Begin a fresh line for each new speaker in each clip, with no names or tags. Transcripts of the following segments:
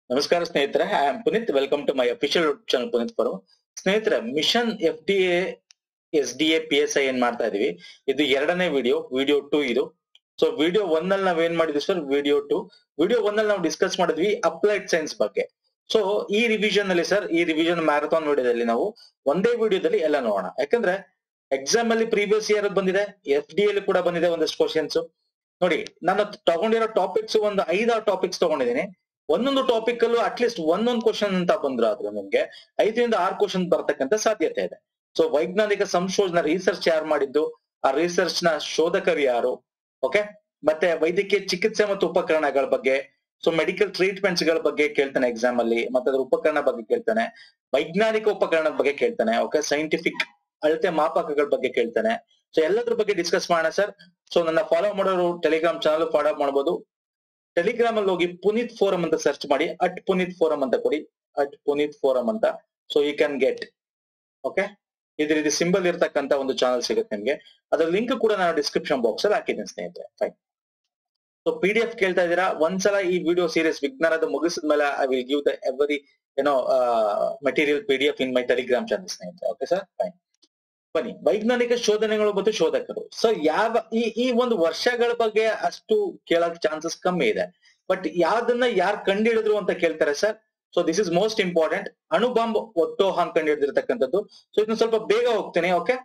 ನಮಸ್ಕಾರ ಸ್ನೇಹಿತರೆ I am Puneeth welcome to my official channel Puneeth forum ಸ್ನೇಹಿತರೆ mission F D A S D A P S I ಏನ್ ಮಾಡ್ತಾ ಇದೀವಿ ಇದು ಎರಡನೇ ವಿಡಿಯೋ ವಿಡಿಯೋ ಟೂ ಇದು ಸೊ ವಿಡಿಯೋ ಒನ್ ಅಲ್ಲಿ ನಾವ್ ಏನ್ ಮಾಡಿದ್ವಿ sir video two video one ಅಲ್ಲಿ ನಾವು ಡಿಸ್ಕಸ್ ಮಾಡಿದ್ವಿ ಅಪ್ಲೈಡ್ ಸೈನ್ಸ್ ಬಗ್ಗೆ ಸೊ ಈ ರಿವಿಷನ್ ಅಲ್ಲಿ ಸರ್ ಈ ರಿವಿಷನ್ ಮ್ಯಾರಥಾನ್ ವಿಡಿಯೋದಲ್ಲಿ ನಾವು ಒಂದೇ ವಿಡಿಯೋದಲ್ಲಿ ಎಲ್ಲ ನೋಡೋಣ ಯಾಕಂದ್ರೆ ಎಕ್ಸಾಮ್ ಅಲ್ಲಿ ಪ್ರೀವಿಯಸ್ ಇಯರ್ ಬಂದಿದೆ ಎಫ್ ಡಿ ಅಲ್ಲಿ ಕೂಡ ಬಂದಿದೆ ಒಂದಷ್ಟು ಕ್ವಶನ್ಸ್ ನೋಡಿ ನಾನು ತಗೊಂಡಿರೋ ಟಾಪಿಕ್ಸ್ ಒಂದು ಐದಾರು ಟಾಪಿಕ್ಸ್ ತಗೊಂಡಿದ್ದೀನಿ ಒಂದೊಂದು ಟಾಪಿಕ್ ಅಲ್ಲೂ ಅಟ್ಲೀಸ್ಟ್ ಒಂದೊಂದು ಕ್ವಶನ್ ಅಂತ ಬಂದ್ರೆ ಆದ್ರೆ ನಿಮ್ಗೆ ಐದರಿಂದ ಆರು ಕ್ವಶನ್ ಬರ್ತಕ್ಕಂತ ಸಾಧ್ಯತೆ ಇದೆ ಸೊ ವೈಜ್ಞಾನಿಕ ಸಂಶೋಧನಾ ರಿಸರ್ಚ್ ಯಾರು ಮಾಡಿದ್ದು ಆ ರಿಸರ್ಚ್ ನ ಶೋಧಕರು ಯಾರು ಓಕೆ ಮತ್ತೆ ವೈದ್ಯಕೀಯ ಚಿಕಿತ್ಸೆ ಮತ್ತು ಉಪಕರಣಗಳ ಬಗ್ಗೆ ಸೊ ಮೆಡಿಕಲ್ ಟ್ರೀಟ್ಮೆಂಟ್ಸ್ ಗಳ ಬಗ್ಗೆ ಕೇಳ್ತಾನೆ ಎಕ್ಸಾಮ್ ಅಲ್ಲಿ ಮತ್ತೆ ಅದ್ರ ಉಪಕರಣ ಬಗ್ಗೆ ಕೇಳ್ತಾನೆ ವೈಜ್ಞಾನಿಕ ಉಪಕರಣದ ಬಗ್ಗೆ ಕೇಳ್ತಾನೆ ಓಕೆ ಸೈಂಟಿಫಿಕ್ ಅಳತೆ ಮಾಪಕಗಳ ಬಗ್ಗೆ ಕೇಳ್ತಾನೆ ಸೊ ಎಲ್ಲದ್ರ ಬಗ್ಗೆ ಡಿಸ್ಕಸ್ ಮಾಡೋಣ ಸರ್ ಸೊ ನನ್ನ ಫಾಲೋ ಮಾಡೋರು ಟೆಲಿಗ್ರಾಮ್ ಚಾನಲ್ ಫಾಲೋ ಮಾಡಬಹುದು ಟೆಲಿಗ್ರಾಮ್ ಅಲ್ಲಿ ಹೋಗಿ ಪುನೀತ್ ಫೋರಂ ಅಂತ ಸರ್ಚ್ ಮಾಡಿ ಅಟ್ ಪುನೀತ್ ಫೋರಂ ಅಂತ ಕೊಡಿ ಅಟ್ ಪುನೀತ್ ಫೋರಂ ಅಂತ so you can get okay ಇದ್ರ ರೀತಿ ಸಿಂಬಲ್ ಇರ್ತಕ್ಕಂತ ಒಂದು ಚಾನಲ್ ಸಿಗುತ್ತೆ ನಿಮ್ಗೆ ಅದ್ರ ಲಿಂಕ್ ಕೂಡ ನಾನು ಡಿಸ್ಕ್ರಿಪ್ಷನ್ ಬಾಕ್ಸ್ ಅಲ್ಲಿ ಹಾಕಿದ್ದೀನಿ ಸ್ನೇಹಿತರೆ fine so P D F ಕೇಳ್ತಾ ಇದ್ದೀರಾ ಒಂದ್ಸಲ ಈ ವಿಡಿಯೋ ಸೀರೀಸ್ ವಿಜ್ಞಾನದ ಮುಗಿಸಿದ ಮೇಲೆ I will give the every ಏನೋ material P D F in my Telegram channel ಸ್ನೇಹಿತರೆ ಓಕೆ ಸರ್ ಫೈನ್ ಬನ್ನಿ ವೈಜ್ಞಾನಿಕ ಶೋಧನೆಗಳು ಮತ್ತು ಶೋಧಕರು ಸೊ ಯಾವ ಈ ಈ ಒಂದು ವರ್ಷಗಳ ಬಗ್ಗೆ ಅಷ್ಟು ಕೇಳಕ್ ಚಾನ್ಸಸ್ ಕಮ್ಮಿ ಇದೆ ಬಟ್ ಯಾವ್ದನ್ನ ಯಾರು ಕಂಡಿಡಿದ್ರು ಅಂತ ಕೇಳ್ತಾರೆ sir so this is most important ಅಣು ಬಾಂಬ್ ಒಟ್ಟೋ ಹಾಂಗ್ ಕಂಡಿಡಿದಿರ್ತಕ್ಕಂಥದ್ದು ಸೊ ಇದನ್ನ ಸ್ವಲ್ಪ ಬೇಗ ಹೋಗ್ತೀನಿ ಓಕೆ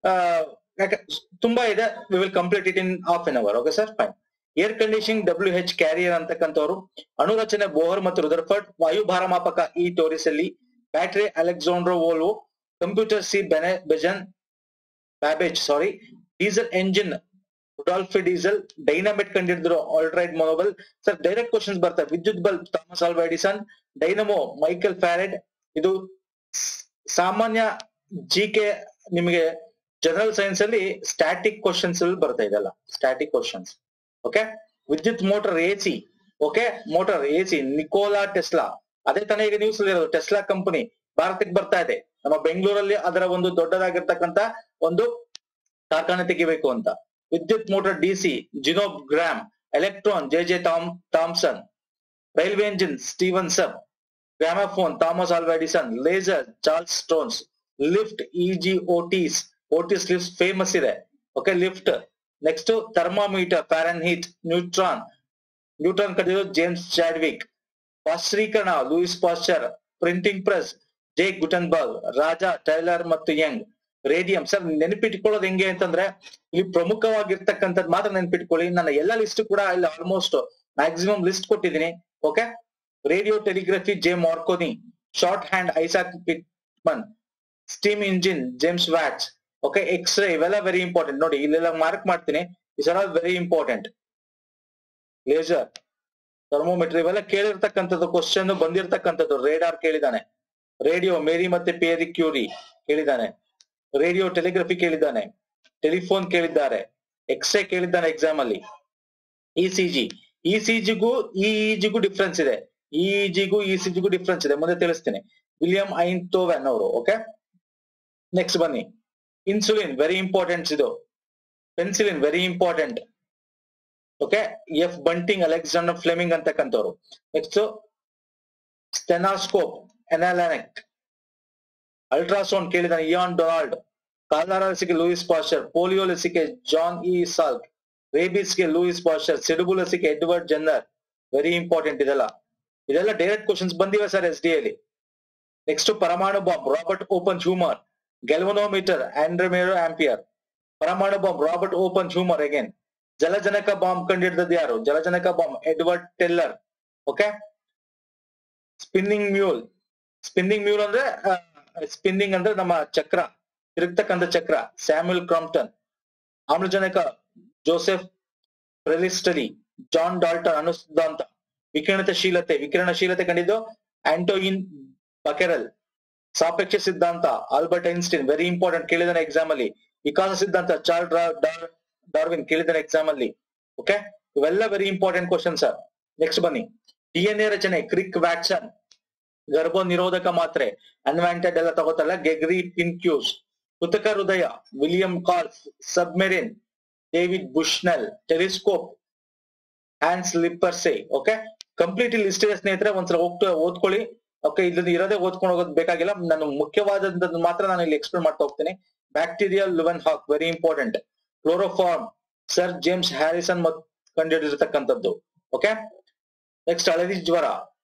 ಯಾಕೆ ತುಂಬಾ ಇದೆ we will complete it in half an hour okay sir fine air conditioning W H Carrier ಅಂತಕ್ಕಂಥವ್ರು ಅಣುರಚನೆ ಬೋಹರ್ ಮತ್ತು ರುದರ್ಫರ್ಡ್ ವಾಯು ಭಾರಮಾಪಕ ಈ Torricelli battery Alessandro Volta computer C ಬೆನೆ ಬೆಜನ್ Babbage sorry diesel engine Rudolf Diesel dynamite ಕಂಡಿಡಿದ್ರು Alfred Nobel sir direct questions ಬರ್ತವೆ ವಿದ್ಯುತ್ bulb Thomas Alva Edison dynamo Michael Faraday ಇದು ಸಾಮಾನ್ಯ ಜಿ ಕೆ ನಿಮಗೆ ಜನರಲ್ ಸೈನ್ಸ್ ಅಲ್ಲಿ ಸ್ಟ್ಯಾಟಿಕ್ ಕ್ವಶನ್ಸ್ ಬರ್ತಾ ಇದೆಲ್ಲ ಸ್ಟ್ಯಾಟಿಕ್ ಕ್ವಶನ್ಸ್ ಓಕೆ ವಿದ್ಯುತ್ motor A C okay motor A C Nikola Tesla ಅದೇ ತಾನೇ ಈಗ ನ್ಯೂಸ್ ಅಲ್ಲಿ ಇರೋದು ಟೆಸ್ಲಾ ಕಂಪನಿ ಭಾರತಕ್ಕೆ ಬರ್ತಾ ಇದೆ ನಮ್ಮ ಬೆಂಗಳೂರಲ್ಲಿ ಅದರ ಒಂದು ದೊಡ್ಡದಾಗಿರ್ತಕ್ಕಂತ ಒಂದು ಕಾರ್ಖಾನೆ ತೆಗಿಬೇಕು ಅಂತ ವಿದ್ಯುತ್ ಮೋಟರ್ ಡಿಸಿ ಜಿನೋಗ್ರಾಮ್ electron J J Tom Thomson railway engine Stephenson gramophone Thomas Alva Edison laser Charles Townes lift E G Otis Otis lift famous ಇದೆ okay lift next thermometer Fahrenheit neutron neutron ಕಡಿಯೋದು James Chadwick ಪಾಶ್ಚರೀಕರಣ Louis Pasteur printing press J Gutenberg ರಾಜ Taylor ಮತ್ತು Young radium sir ನೆನಪಿಟ್ಕೊಳ್ಳೋದು ಹೆಂಗೆ ಅಂತಂದ್ರೆ ಇಲ್ಲಿ ಪ್ರಮುಖವಾಗಿರ್ತಕ್ಕಂಥದ್ದು ಮಾತ್ರ ನೆನಪಿಟ್ಕೊಳ್ಳಿ ನನ್ನ ಎಲ್ಲ ಲಿಸ್ಟ್ ಕೂಡ ಇಲ್ಲಿ ಆಲ್ಮೋಸ್ಟ್ ಮ್ಯಾಕ್ಸಿಮಮ್ ಲಿಸ್ಟ್ ಕೊಟ್ಟಿದ್ದೀನಿ okay radio telegraphy J Marconi short hand Isaac Pitman steam engine James Watts okay X ray ಇವೆಲ್ಲ ವೆರಿ ಇಂಪಾರ್ಟೆಂಟ್ ನೋಡಿ ಇಲ್ಲೆಲ್ಲ ಮಾರ್ಕ್ ಮಾಡ್ತೀನಿ is are all very important laser thermometer ಇವೆಲ್ಲ ಕೇಳಿರ್ತಕ್ಕಂಥದ್ದು ಕ್ವಶನ್ ಬಂದಿರ್ತಕ್ಕಂಥದ್ದು ರೇಡಾರ್ ಕೇಳಿದಾನೆ ರೇಡಿಯೋ ಮೇರಿ ಮತ್ತೆ ಪೇರಿ ಕ್ಯೂರಿ ಕೇಳಿದಾನೆ ರೇಡಿಯೋ ಟೆಲಿಗ್ರಫಿ ಕೇಳಿದ್ದಾನೆ ಟೆಲಿಫೋನ್ ಕೇಳಿದ್ದಾರೆ ಎಕ್ಸ್ರೇ ಕೇಳಿದ್ದಾನೆ ಎಕ್ಸಾಮ್ ಅಲ್ಲಿ E C G E C ಜಿಗೂ ಇ ಜಿಗೂ ಡಿಫ್ರೆನ್ಸ್ ಇದೆ ಇ ಜಿಗೂ ಇ ಸಿ ಜಿಗೂ ಡಿಫ್ರೆನ್ಸ್ ಇದೆ ಮುಂದೆ ತಿಳಿಸ್ತೀನಿ ವಿಲಿಯಂ ಐನ್ತೋವೆನ್ ಅವರು ಓಕೆ ನೆಕ್ಸ್ಟ್ ಬನ್ನಿ ಇನ್ಸುಲಿನ್ ವೆರಿ ಇಂಪಾರ್ಟೆಂಟ್ ಇದು penicillin very important okay F Banting Alexander Fleming ಅಂತಕ್ಕಂಥವ್ರು ನೆಕ್ಸ್ಟ್ ಸ್ಟೆನಾಸ್ಕೋಪ್ ಎನಾಲಾನಿಕ್ ಅಲ್ಟ್ರಾಸೌಂಡ್ ಕೇಳಿದಾನೆ ಇಯಾನ್ ಡೊನಾಲ್ಡ್ ಕಾಲಾರ ಲಸಿಕೆ ಲೂಯಿಸ್ ಪಾಶ್ಚರ್ ಪೋಲಿಯೋ ಲಸಿಕೆ ಜಾನ್ ಇ ಸಾಲ್ಕ್ ರೇಬಿಸ್ ಗೆ ಲೂಯಿಸ್ ಪಾಶ್ಚರ್ ಸಿಡುಬು ಲಸಿಕೆ ಎಡ್ವರ್ಡ್ ಜನ್ನರ್ ವೆರಿ ಇಂಪಾರ್ಟೆಂಟ್ ಇದೆಲ್ಲ ಇದೆಲ್ಲ ಡೈರೆಕ್ಟ್ ಕ್ವಶನ್ಸ್ ಬಂದಿವೆ ಸರ್ ಎಸ್ ಡಿ ಅಲ್ಲಿ ನೆಕ್ಸ್ಟ್ ಪರಮಾಣು bomb Robert Oppenheimer galvanometer Andre Marie ampere ಪರಮಾಣು bomb Robert Oppenheimer again ಜಲಜನಕ ಬಾಂಬ್ ಕಂಡಿಡಿದದ್ದು ಯಾರು ಜಲಜನಕ bomb Edward Teller okay spinning mule spinning mule ಅಂದ್ರೆ ಸ್ಪಿನ್ನಿಂಗ್ ಅಂದ್ರೆ ನಮ್ಮ ಚಕ್ರ ತಿರುಗ್ತಕ್ಕಂಥ ಚಕ್ರ ಸ್ಯಾಮ್ಯುಲ್ ಕ್ರಾಂಪ್ಟನ್ ಆಮ್ಲಜನಕ ಜೋಸೆಫ್ ಪ್ರೆಲಿಸ್ಟಲಿ ಜಾನ್ ಡಾಲ್ಟನ್ ಅನುಸಿದ್ಧಾಂತ ವಿಕಿರಣಶೀಲತೆ ವಿಕಿರಣಶೀಲತೆ ಕಂಡಿದ್ದು ಆಂಟೋಯಿನ್ ಬಕೆರಲ್ ಸಾಪೇಕ್ಷ ಸಿದ್ಧಾಂತ ಆಲ್ಬರ್ಟ್ ಐನ್ಸ್ಟೀನ್ ವೆರಿ ಇಂಪಾರ್ಟೆಂಟ್ ಕೇಳಿದಾನೆ ಎಕ್ಸಾಮ್ ಅಲ್ಲಿ ವಿಕಾಸ ಸಿದ್ಧಾಂತ ಚಾರ್ಲ್ ಡಾರ್ವಿನ್ ಕೇಳಿದಾನೆ ಎಕ್ಸಾಮ್ ಅಲ್ಲಿ ಓಕೆ ಇವೆಲ್ಲ very important question sir next ಬನ್ನಿ ಡಿ ಎನ್ ಎ ರಚನೆ ಕ್ರಿಕ್ ವ್ಯಾಕ್ಸನ್ ಗರ್ಭ ನಿರೋಧಕ ಮಾತ್ರೆ ಅನ್ವಾಂಟೆಡ್ ಎಲ್ಲ ತಗೋತಲ್ಲ ಗೆಗ್ರಿ ಪಿನ್ಕ್ಯೂಸ್ ಕೃತಕ ಹೃದಯ William Kolff submarine David Bushnell telescope Hans Lippershey okay complete list ಇದೆ ಸ್ನೇಹಿತರೆ ಒಂದ್ಸಲ ಹೋಗ್ತಾ ಓದ್ಕೊಳ್ಳಿ ಓಕೆ ಇದನ್ನ ಇರೋದೇ ಓದ್ಕೊಂಡು ಹೋಗೋದು ಬೇಕಾಗಿಲ್ಲ ನಾನು ಮುಖ್ಯವಾದದ್ದನ್ನು ಮಾತ್ರ ನಾನು ಇಲ್ಲಿ ಎಕ್ಸ್ಪ್ಲೇನ್ ಮಾಡ್ತಾ ಹೋಗ್ತೀನಿ bacterial Leeuwenhoek very important chloroform sir James Harrison ಮತ್ ಕಂಡುಹಿಡಿದಿರ್ತಕ್ಕಂಥದ್ದು ಓಕೆ ನೆಕ್ಸ್ಟ್ ಹಳದಿ ಜ್ವರ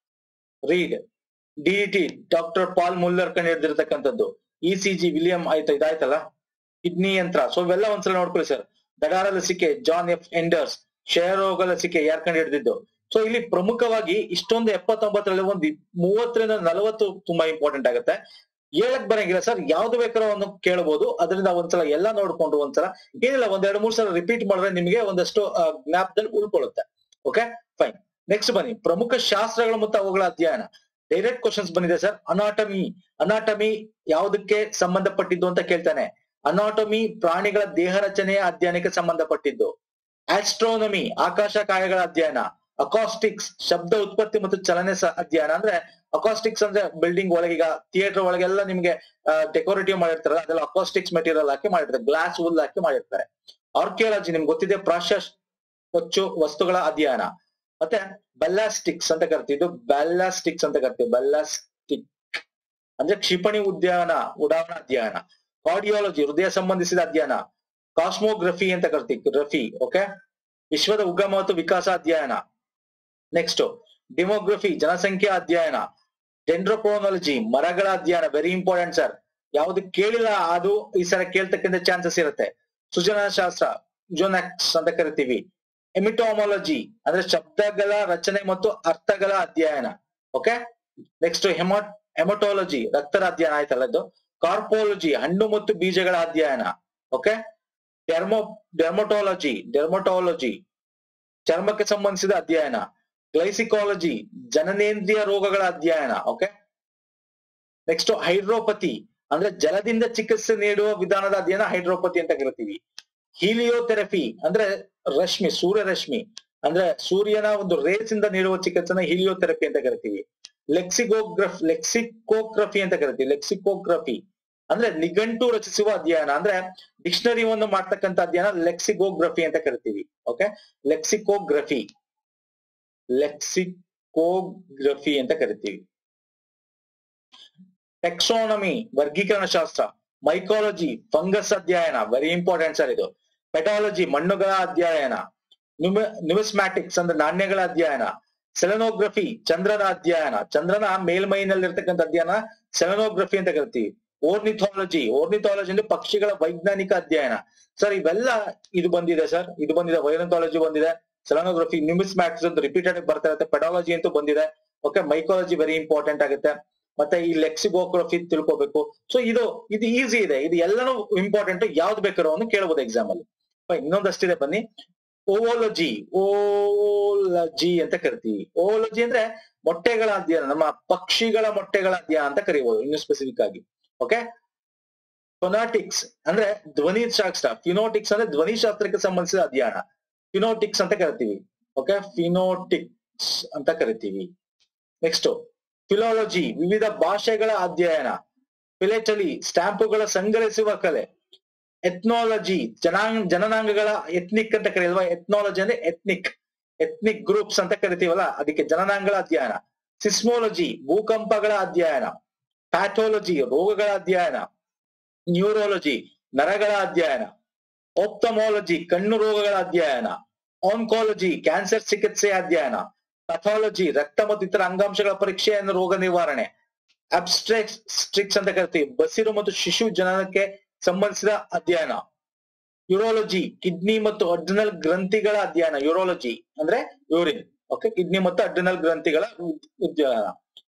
Reed DDT doctor Paul Muller ಕಂಡುಹಿಡಿದಿರ್ತಕ್ಕಂಥದ್ದು ಇ ಸಿ ಜಿ ವಿಲಿಯಂ ಆಯ್ತು ಇದಾಯ್ತಲ್ಲ ಕಿಡ್ನಿ ಯಂತ್ರ ಸೊ ಇವೆಲ್ಲ ಒಂದ್ಸಲ ನೋಡ್ಕೊಳ್ಳಿ ಸರ್ ದಡಾರ ಲಸಿಕೆ ಜಾನ್ ಎಫ್ ಎಂಡರ್ಸ್ ಕ್ಷಯರೋಗ ಲಸಿಕೆ ಯಾರು ಕಂಡು ಹಿಡಿದಿದ್ದು ಸೊ ಇಲ್ಲಿ ಪ್ರಮುಖವಾಗಿ ಇಷ್ಟೊಂದು ಎಪ್ಪತ್ತೊಂಬತ್ತರಲ್ಲಿ ಒಂದು ಮೂವತ್ತರಿಂದ ನಲವತ್ತು ತುಂಬಾ ಇಂಪಾರ್ಟೆಂಟ್ ಆಗುತ್ತೆ ಹೇಳಕ್ ಬರಂಗಿಲ್ಲ ಸರ್ ಯಾವ್ದು ಬೇಕಾದ್ರೂ ಒಂದು ಕೇಳಬಹುದು ಅದರಿಂದ ಒಂದ್ಸಲ ಎಲ್ಲ ನೋಡ್ಕೊಂಡು ಒಂದ್ಸಲ ಏನಿಲ್ಲ ಒಂದ್ ಎರಡು ಮೂರು ಸಲ ರಿಪೀಟ್ ಮಾಡಿದ್ರೆ ನಿಮಗೆ ಒಂದಷ್ಟು ಆ, ಜ್ಞಾಪಕದಲ್ಲಿ ಉಳ್ಕೊಳ್ಳುತ್ತೆ ಓಕೆ ಫೈನ್ ನೆಕ್ಸ್ಟ್ ಬನ್ನಿ ಪ್ರಮುಖ ಶಾಸ್ತ್ರಗಳು ಮತ್ತು ಅವುಗಳ ಅಧ್ಯಯನ ಡೈರೆಕ್ಟ್ ಕ್ವಶನ್ಸ್ ಬಂದಿದೆ ಸರ್ ಅನಾಟಮಿ ಅನಾಟಮಿ ಯಾವುದಕ್ಕೆ ಸಂಬಂಧಪಟ್ಟಿದ್ದು ಅಂತ ಕೇಳ್ತಾನೆ ಅನಾಟಮಿ ಪ್ರಾಣಿಗಳ ದೇಹ ರಚನೆಯ ಅಧ್ಯಯನಕ್ಕೆ ಸಂಬಂಧಪಟ್ಟಿದ್ದು ಆಸ್ಟ್ರೋನಮಿ ಆಕಾಶಕಾಯಗಳ ಅಧ್ಯಯನ ಅಕಾಸ್ಟಿಕ್ಸ್ ಶಬ್ದ ಉತ್ಪತ್ತಿ ಮತ್ತು ಚಲನೆ ಸ- ಅಧ್ಯಯನ ಅಂದ್ರೆ ಅಕಾಸ್ಟಿಕ್ಸ್ ಅಂದ್ರೆ ಬಿಲ್ಡಿಂಗ್ ಒಳಗೆ ಈಗ ಥಿಯೇಟರ್ ಒಳಗೆಲ್ಲ ನಿಮ್ಗೆ ಡೆಕೋರೇಟಿವ್ ಮಾಡಿರ್ತಾರಲ್ಲ ಅದೆಲ್ಲ ಅಕಾಸ್ಟಿಕ್ಸ್ ಮೆಟೀರಿಯಲ್ ಹಾಕಿ ಮಾಡಿರ್ತಾರೆ ಗ್ಲಾಸ್ ವುಲ್ ಹಾಕಿ ಮಾಡಿರ್ತಾರೆ ಆರ್ಕಿಯಾಲಜಿ ನಿಮ್ಗೆ ಗೊತ್ತಿದೆ ಪ್ರಾಶ್ಯ ಕೊಚ್ಚು ವಸ್ತುಗಳ ಅಧ್ಯಯನ ಮತ್ತೆ ಬೆಲ್ಲಾಸ್ಟಿಕ್ಸ್ ಅಂತ ಕರಿತೀವಿ ಇದು ಬೆಲ್ಲಾಸ್ಟಿಕ್ಸ್ ಅಂತ ಕರಿತೀವಿ ಬೆಲ್ಲಾಸ್ಟಿಕ್ ಅಂದ್ರೆ ಕ್ಷಿಪಣಿ ಉದ್ಯಾನ ಉಡಾವಣಾ ಅಧ್ಯಯನ ಕಾರ್ಡಿಯಾಲಜಿ ಹೃದಯ ಸಂಬಂಧಿಸಿದ ಅಧ್ಯಯನ ಕಾಸ್ಮೋಗ್ರಫಿ ಅಂತ ಕರಿತೀವಿ ಗ್ರಫಿ ಓಕೆ ವಿಶ್ವದ ಉಗಮ ಮತ್ತು ವಿಕಾಸ ಅಧ್ಯಯನ ನೆಕ್ಸ್ಟ್ ಡೆಮೋಗ್ರಫಿ ಜನಸಂಖ್ಯಾ ಅಧ್ಯಯನ ಡೆಂಡ್ರೋಕ್ರೋನಾಲಜಿ ಮರಗಳ ಅಧ್ಯಯನ ವೆರಿ ಇಂಪಾರ್ಟೆಂಟ್ ಸರ್ ಯಾವ್ದು ಕೇಳಿಲ್ಲ ಅದು ಈ ಸಲ ಕೇಳ್ತಕ್ಕಂಥ ಚಾನ್ಸಸ್ ಇರುತ್ತೆ ಸೃಜನಶಾಸ್ತ್ರ ಜೋನಾಕ್ಸ್ ಅಂತ ಕರಿತೀವಿ ಎಮಿಟೋಮಾಲಜಿ ಅಂದ್ರೆ ಶಬ್ದಗಳ ರಚನೆ ಮತ್ತು ಅರ್ಥಗಳ ಅಧ್ಯಯನ ಓಕೆ ನೆಕ್ಸ್ಟ್ ಹೆಮಾ ಹೆಮಟೋಲಜಿ ರಕ್ತದ ಅಧ್ಯಯನ ಆಯ್ತಲ್ಲ ಇದು ಕಾರ್ಪೋಲಜಿ ಹಣ್ಣು ಮತ್ತು ಬೀಜಗಳ ಅಧ್ಯಯನ ಓಕೆ ಡೆರ್ಮೋ ಡೆರ್ಮಟೋಲಜಿ ಡೆರ್ಮಟೋಲಜಿ ಚರ್ಮಕ್ಕೆ ಸಂಬಂಧಿಸಿದ ಅಧ್ಯಯನ ಗ್ಲೈಸಿಕಾಲಜಿ ಜನನೇಂದ್ರಿಯ ರೋಗಗಳ ಅಧ್ಯಯನ ಓಕೆ ನೆಕ್ಸ್ಟ್ ಹೈಡ್ರೋಪತಿ ಅಂದ್ರೆ ಜಲದಿಂದ ಚಿಕಿತ್ಸೆ ನೀಡುವ ವಿಧಾನದ ಅಧ್ಯಯನ ಹೈಡ್ರೋಪತಿ ಅಂತ ಕರಿತೀವಿ ಹೀಲಿಯೋಥೆರಪಿ ಅಂದ್ರೆ ರಶ್ಮಿ ಸೂರ್ಯ ರಶ್ಮಿ ಅಂದ್ರೆ ಸೂರ್ಯನ ಒಂದು ರೇಸ್ ಇಂದ ನೀಡುವ ಚಿಕಿತ್ಸೆನ ಹೀಲಿಯೋಥೆರಪಿ ಅಂತ ಕರಿತೀವಿ ಲೆಕ್ಸಿಗೋಗ್ರಫ್ ಲೆಕ್ಸಿಕೋಗ್ರಫಿ ಅಂತ ಕರಿತೀವಿ ಲೆಕ್ಸಿಕೋಗ್ರಫಿ ಅಂದ್ರೆ ನಿಘಂಟು ರಚಿಸುವ ಅಧ್ಯಯನ ಅಂದ್ರೆ ಡಿಕ್ಷನರಿ ಒಂದು ಮಾಡ್ತಕ್ಕಂಥ ಅಧ್ಯಯನ ಲೆಕ್ಸಿಗೋಗ್ರಫಿ ಅಂತ ಕರಿತೀವಿ ಓಕೆ ಲೆಕ್ಸಿಕೋಗ್ರಫಿ ಲೆಕ್ಸಿಕೋಗ್ರಫಿ ಅಂತ ಕರಿತೀವಿ ಟೆಕ್ಸಾನಮಿ ವರ್ಗೀಕರಣ ಶಾಸ್ತ್ರ ಮೈಕಾಲಜಿ ಫಂಗಸ್ ಅಧ್ಯಯನ ವೆರಿ ಇಂಪಾರ್ಟೆಂಟ್ ಸರ್ ಇದು ಪೆಟಾಲಜಿ ಮಣ್ಣುಗಳ ಅಧ್ಯಯನ ನ್ಯೂಮಿಸ್ಮ್ಯಾಟಿಕ್ಸ್ ಅಂದ್ರೆ ನಾಣ್ಯಗಳ ಅಧ್ಯಯನ ಸೆಲೆನೋಗ್ರಫಿ ಚಂದ್ರನ ಅಧ್ಯಯನ ಚಂದ್ರನ ಮೇಲ್ಮೈನಲ್ಲಿರ್ತಕ್ಕಂಥ ಅಧ್ಯಯನ ಸೆಲೆನೋಗ್ರಫಿ ಅಂತ ಕರಿತೀವಿ ಓರ್ನಿಥಾಲಜಿ ಓರ್ನಿಥಾಲಜಿ ಅಂದ್ರೆ ಪಕ್ಷಿಗಳ ವೈಜ್ಞಾನಿಕ ಅಧ್ಯಯನ ಸರ್ ಇವೆಲ್ಲ ಇದು ಬಂದಿದೆ ಸರ್ ಇದು ಬಂದಿದೆ ವೈರನಾಲಜಿ ಬಂದಿದೆ ಸೆಲೆನೋಗ್ರಫಿ ನ್ಯೂಮಿಸ್ಮ್ಯಾಟಿಕ್ಸ್ ಅಂತ ರಿಪೀಟೆಡ್ ಬರ್ತಾ ಇರುತ್ತೆ ಪೆಡಾಲಜಿ ಅಂತೂ ಬಂದಿದೆ ಓಕೆ ಮೈಕಾಲಜಿ ವೆರಿ ಇಂಪಾರ್ಟೆಂಟ್ ಆಗುತ್ತೆ ಮತ್ತೆ ಈ ಲೆಕ್ಸಿಗೋಗ್ರಫಿ ತಿಳ್ಕೊಬೇಕು ಸೊ ಇದು ಇದು ಈಸಿ ಇದೆ ಇದು ಎಲ್ಲಾನು ಇಂಪಾರ್ಟೆಂಟ್ ಯಾವ್ದು ಬೇಕಾರೋ ಅನ್ನು ಕೇಳಬಹುದು ಎಕ್ಸಾಮ್ ಅಲ್ಲಿ Fine, ಇನ್ನೊಂದಷ್ಟಿದೆ ಬನ್ನಿ ಓಲಜಿ ಓಲಜಿ ಅಂತ ಕರಿತೀವಿ ಓಲಜಿ ಅಂದ್ರೆ ಮೊಟ್ಟೆಗಳ ಅಧ್ಯಯನ ನಮ್ಮ ಪಕ್ಷಿಗಳ ಮೊಟ್ಟೆಗಳ ಅಧ್ಯಯನ ಅಂತ ಕರಿಬಹುದು ಇನ್ನು ಸ್ಪೆಸಿಫಿಕ್ ಆಗಿ ಓಕೆ ಫೊನಾಟಿಕ್ಸ್ ಅಂದ್ರೆ ಧ್ವನಿ ಶಾಸ್ತ್ರ ಫಿನೋಟಿಕ್ಸ್ ಅಂದ್ರೆ ಧ್ವನಿ ಶಾಸ್ತ್ರಕ್ಕೆ ಸಂಬಂಧಿಸಿದ ಅಧ್ಯಯನ ಫಿನೋಟಿಕ್ಸ್ ಅಂತ ಕರಿತೀವಿ ಓಕೆ ಫಿನೋಟಿಕ್ಸ್ ಅಂತ ಕರಿತೀವಿ ನೆಕ್ಸ್ಟ್ ಫಿಲಾಲಜಿ ವಿವಿಧ ಭಾಷೆಗಳ ಅಧ್ಯಯನ ಫಿಲೆಟಲಿ ಸ್ಟ್ಯಾಂಪುಗಳ ಸಂಗ್ರಹಿಸುವ ಕಲೆ ಎಥ್ನಾಲಜಿ ಜನಾಂಗ ಜನನಾಂಗಗಳ ಎಥ್ನಿಕ್ ಅಂತ ಕರೆಯಲ್ವಾ ಎಥ್ನಾಲಜಿ ಅಂದ್ರೆ ಎಥ್ನಿಕ್ ಎಥ್ನಿಕ್ ಗ್ರೂಪ್ಸ್ ಅಂತ ಕರಿತೀವಲ್ಲ ಅದಕ್ಕೆ ಜನನಾಂಗಗಳ ಅಧ್ಯಯನ ಸಿಸ್ಮೋಲಜಿ ಭೂಕಂಪಗಳ ಅಧ್ಯಯನ ಪ್ಯಾಥೋಲಜಿ ರೋಗಗಳ ಅಧ್ಯಯನ ನ್ಯೂರೋಲಜಿ ನರಗಳ ಅಧ್ಯಯನ ಓಪ್ತಮಾಲಜಿ ಕಣ್ಣು ರೋಗಗಳ ಅಧ್ಯಯನ ಆನ್ಕಾಲಜಿ ಕ್ಯಾನ್ಸರ್ ಚಿಕಿತ್ಸೆಯ ಅಧ್ಯಯನ ಪಥಾಲಜಿ ರಕ್ತ ಮತ್ತು ಇತರ ಅಂಗಾಂಶಗಳ ಪರೀಕ್ಷೆಯನ್ನು ರೋಗ ನಿವಾರಣೆ ಅಬ್ಸ್ಟ್ರಿಕ್ಸ್ ಅಂತ ಕರಿತೀವಿ ಬಸಿರು ಮತ್ತು ಶಿಶು ಜನನಕ್ಕೆ ಸಂಬಂಧಿಸಿದ ಅಧ್ಯಯನ ಯೂರೋಲಜಿ ಕಿಡ್ನಿ ಮತ್ತು ಅಡ್ರಿನಲ್ ಗ್ರಂಥಿಗಳ ಅಧ್ಯಯನ ಯೂರೋಲಜಿ ಅಂದ್ರೆ ಯೂರಿನ್ ಓಕೆ ಕಿಡ್ನಿ ಮತ್ತು ಅಡ್ರಿನಲ್ ಗ್ರಂಥಿಗಳ ಅಧ್ಯಯನ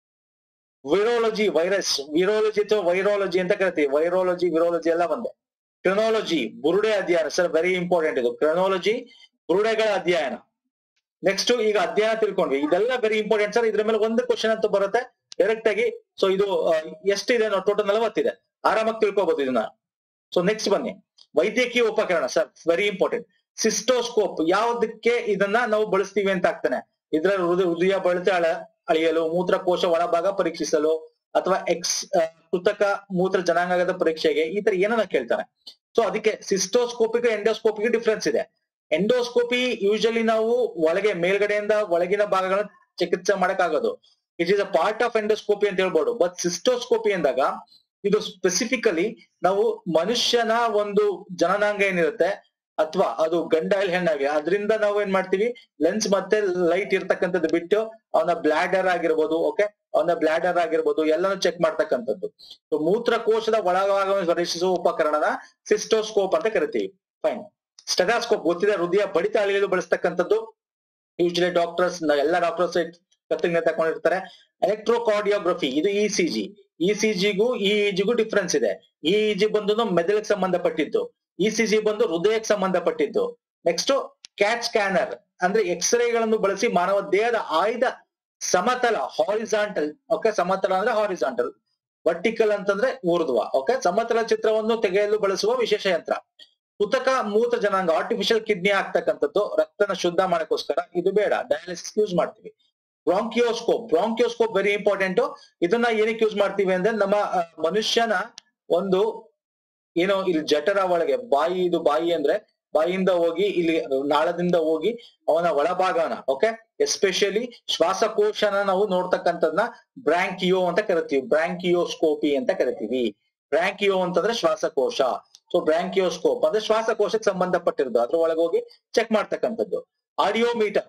ವಿರೋಲಜಿ ವೈರಸ್ ವಿರೋಲಜಿ ಅಥವಾ ವೈರಾಲಜಿ ಅಂತ ಕರಿತೀವಿ ವೈರಾಲಜಿ ವಿರೋಲಜಿ ಎಲ್ಲ ಒಂದೇ ಕ್ರೊನಾಲಜಿ ಬುರುಡೆ ಅಧ್ಯಯನ ಸರ್ ವೆರಿ ಇಂಪಾರ್ಟೆಂಟ್ ಇದು ಕ್ರೊನಾಲಜಿ ಬುರುಡೆಗಳ ಅಧ್ಯಯನ ನೆಕ್ಸ್ಟ್ ಈಗ ಅಧ್ಯಯನ ತಿಳ್ಕೊಂಡ್ವಿ ಇದೆಲ್ಲ ವೆರಿ ಇಂಪಾರ್ಟೆಂಟ್ ಸರ್ ಇದ್ರ ಮೇಲೆ ಒಂದು ಕ್ವಶನ್ ಅಂತ ಬರುತ್ತೆ ಡೈರೆಕ್ಟ್ ಆಗಿ ಸೊ ಇದು ಆ, ಎಷ್ಟಿದೆ ಟೋಟಲ್ ನಲವತ್ತಿದೆ ಆರಾಮಾಗಿ ತಿಳ್ಕೊಬಹುದು ಇದನ್ನ ಸೊ ನೆಕ್ಸ್ಟ್ ಬನ್ನಿ ವೈದ್ಯಕೀಯ ಉಪಕರಣ ಸರ್ ವೆರಿ ಇಂಪಾರ್ಟೆಂಟ್ ಸಿಸ್ಟೋಸ್ಕೋಪ್ ಯಾವ್ದಕ್ಕೆ ಇದನ್ನ ನಾವು ಬಳಸ್ತೀವಿ ಅಂತ ಆಗ್ತಾನೆ ಇದ್ರ ಹೃದಯ ಹೃದಯ ಬಡಿತ ಅಳ ಅಳಿಯಲು ಮೂತ್ರಕೋಶ ಒಳಭಾಗ ಪರೀಕ್ಷಿಸಲು ಅಥವಾ ಎಕ್ಸ್ ಆ, ಕೃತಕ ಮೂತ್ರ ಜನಾಂಗದ ಪರೀಕ್ಷೆಗೆ ಈ ತರ ಏನನ್ನ ಕೇಳ್ತಾನೆ ಸೊ ಅದಕ್ಕೆ ಸಿಸ್ಟೋಸ್ಕೋಪಿಗೆ ಎಂಡೋಸ್ಕೋಪಿಗೆ ಡಿಫ್ರೆನ್ಸ್ ಇದೆ ಎಂಡೋಸ್ಕೋಪಿ ಯೂಶಲಿ ನಾವು ಒಳಗೆ ಮೇಲ್ಗಡೆಯಿಂದ ಒಳಗಿನ ಭಾಗಗಳನ್ನ ಚಿಕಿತ್ಸೆ ಮಾಡಕ್ಕಾಗೋದು it is a part of endoscopy ಅಂತ ಹೇಳ್ಬೋದು ಬಟ್ ಸಿಸ್ಟೋಸ್ಕೋಪಿ ಅಂದಾಗ ಇದು ಸ್ಪೆಸಿಫಿಕಲಿ ನಾವು ಮನುಷ್ಯನ ಒಂದು ಜನನಾಂಗ ಏನಿರುತ್ತೆ ಅಥವಾ ಅದು ಗಂಡ ಇಲ್ಲಿ ಹೆಣ್ಣಾಗಿ ಅದರಿಂದ ನಾವು ಏನ್ ಮಾಡ್ತೀವಿ ಲೆನ್ಸ್ ಮತ್ತೆ ಲೈಟ್ ಇರ್ತಕ್ಕಂಥದ್ದು ಬಿಟ್ಟು ಅವನ ಬ್ಲಾಡರ್ ಆಗಿರ್ಬೋದು ಓಕೆ ಅವನ ಬ್ಲಾಡರ್ ಆಗಿರ್ಬೋದು ಎಲ್ಲಾನು ಚೆಕ್ ಮಾಡ್ತಕ್ಕಂಥದ್ದು So, ಮೂತ್ರಕೋಶದ ಒಳಭಾಗವನ್ನು ಪರೀಕ್ಷಿಸುವ ಉಪಕರಣನ ಸಿಸ್ಟೋಸ್ಕೋಪ್ ಅಂತ ಕರಿತೀವಿ ಫೈನ್ ಸ್ಟೆಟಾಸ್ಕೋಪ್ ಗೊತ್ತಿದೆ ಹೃದಯ ಬಡಿತ ಅಳಿಯಲು ಬಳಸ್ತಕ್ಕಂಥದ್ದು ಯೂಶಲಿ ಡಾಕ್ಟರ್ಸ್ ಎಲ್ಲ ಡಾಕ್ಟರ್ಸ್ ಕತ್ತಿಗೆ ತಕೊಂಡಿರ್ತಾರೆ ಎಲೆಕ್ಟ್ರೋಕಾರ್ಡಿಯೋಗ್ರಫಿ ಇದು E C G E C ಜಿಗೂ ಇ ಜಿಗೂ ಡಿಫ್ರೆನ್ಸ್ ಇದೆ ಇ ಜಿ ಬಂದು ಮೆದುಳಿಗೆ ಸಂಬಂಧಪಟ್ಟಿದ್ದು ಇ ಸಿ ಜಿ ಬಂದು ಹೃದಯಕ್ಕೆ ಸಂಬಂಧಪಟ್ಟಿದ್ದು ನೆಕ್ಸ್ಟ್ ಕ್ಯಾಟ್ ಸ್ಕ್ಯಾನರ್ ಅಂದ್ರೆ ಎಕ್ಸ್ರೇಗಳನ್ನು ಬಳಸಿ ಮಾನವ ದೇಹದ ಆಯ್ದ ಸಮತಲ ಹಾರಿಸಾಂಟಲ್ ಓಕೆ ಸಮತಲ ಅಂದ್ರೆ ಹಾರಿಸಾಂಟಲ್ ವರ್ಟಿಕಲ್ ಅಂತಂದ್ರೆ ಊರ್ಧ್ವ ಓಕೆ ಸಮತಲ ಚಿತ್ರವನ್ನು ತೆಗೆಯಲು ಬಳಸುವ ವಿಶೇಷ ಯಂತ್ರ ಕೃತಕ ಮೂತ್ರ ಜನಾಂಗ ಆರ್ಟಿಫಿಷಿಯಲ್ ಕಿಡ್ನಿ ಆಗ್ತಕ್ಕಂಥದ್ದು ರಕ್ತನ ಶುದ್ಧ ಮಾಡಕ್ಕೋಸ್ಕರ ಇದು ಬೇಡ ಡಯಾಲಿಸಿಸ್ ಯೂಸ್ ಮಾಡ್ತೀವಿ ಬ್ರಾಂಕಿಯೋಸ್ಕೋಪ್ ಬ್ರಾಂಕಿಯೋಸ್ಕೋಪ್ ವೆರಿ ಇಂಪಾರ್ಟೆಂಟ್ ಇದನ್ನ ಏನಕ್ಕೆ ಯೂಸ್ ಮಾಡ್ತೀವಿ ಅಂದ್ರೆ ನಮ್ಮ ಆ, ಮನುಷ್ಯನ ಒಂದು ಏನೋ ಇಲ್ಲಿ ಜಠರ ಒಳಗೆ ಬಾಯಿ ಇದು ಬಾಯಿ ಅಂದ್ರೆ ಬಾಯಿಯಿಂದ ಹೋಗಿ ಇಲ್ಲಿ ನಾಳದಿಂದ ಹೋಗಿ ಅವನ ಒಳಭಾಗನ ಓಕೆ ಎಸ್ಪೆಷಲಿ ಶ್ವಾಸಕೋಶನ ನಾವು ನೋಡ್ತಕ್ಕಂಥದ್ನ ಬ್ರಾಂಕಿಯೋ ಅಂತ ಕರಿತೀವಿ ಬ್ರಾಂಕಿಯೋಸ್ಕೋಪಿ ಅಂತ ಕರಿತೀವಿ ಬ್ರಾಂಕಿಯೋ ಅಂತಂದ್ರೆ ಶ್ವಾಸಕೋಶ ಸೊ ಬ್ರಾಂಕಿಯೋಸ್ಕೋಪ್ ಅಂದ್ರೆ ಶ್ವಾಸಕೋಶಕ್ಕೆ ಸಂಬಂಧಪಟ್ಟಿರೋದು ಅದ್ರ ಒಳಗೆ ಹೋಗಿ ಚೆಕ್ ಮಾಡ್ತಕ್ಕಂಥದ್ದು ಆಡಿಯೋಮೀಟರ್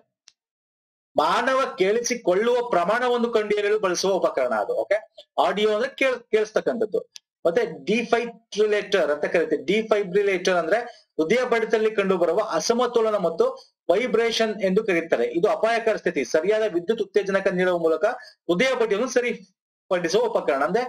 ಮಾನವ ಕೇಳಿಸಿಕೊಳ್ಳುವ ಪ್ರಮಾಣವನ್ನು ಕಂಡುಹಿಡಿಯಲು ಬಳಸುವ ಉಪಕರಣ ಅದು ಓಕೆ ಆಡಿಯೋ ಅಂದ್ರೆ ಕೇಳ್ ಕೇಳಿಸ್ತಕ್ಕಂಥದ್ದು ಮತ್ತೆ ಡಿಫೈಬ್ರಿಲೇಟರ್ ಅಂತ ಕರಿತೀವಿ ಡಿಫೈಬ್ರಿಲೇಟರ್ ಅಂದ್ರೆ ಹೃದಯ ಬಡಿತದಲ್ಲಿ ಕಂಡು ಬರುವ ಅಸಮತೋಲನ ಮತ್ತು ವೈಬ್ರೇಷನ್ ಎಂದು ಕರೀತಾರೆ ಇದು ಅಪಾಯಕರ ಸ್ಥಿತಿ ಸರಿಯಾದ ವಿದ್ಯುತ್ ಉತ್ತೇಜನಕ ನೀಡುವ ಮೂಲಕ ಹೃದಯ ಬಡಿಯನ್ನು ಸರಿಪಡಿಸುವ ಉಪಕರಣ ಅಂದ್ರೆ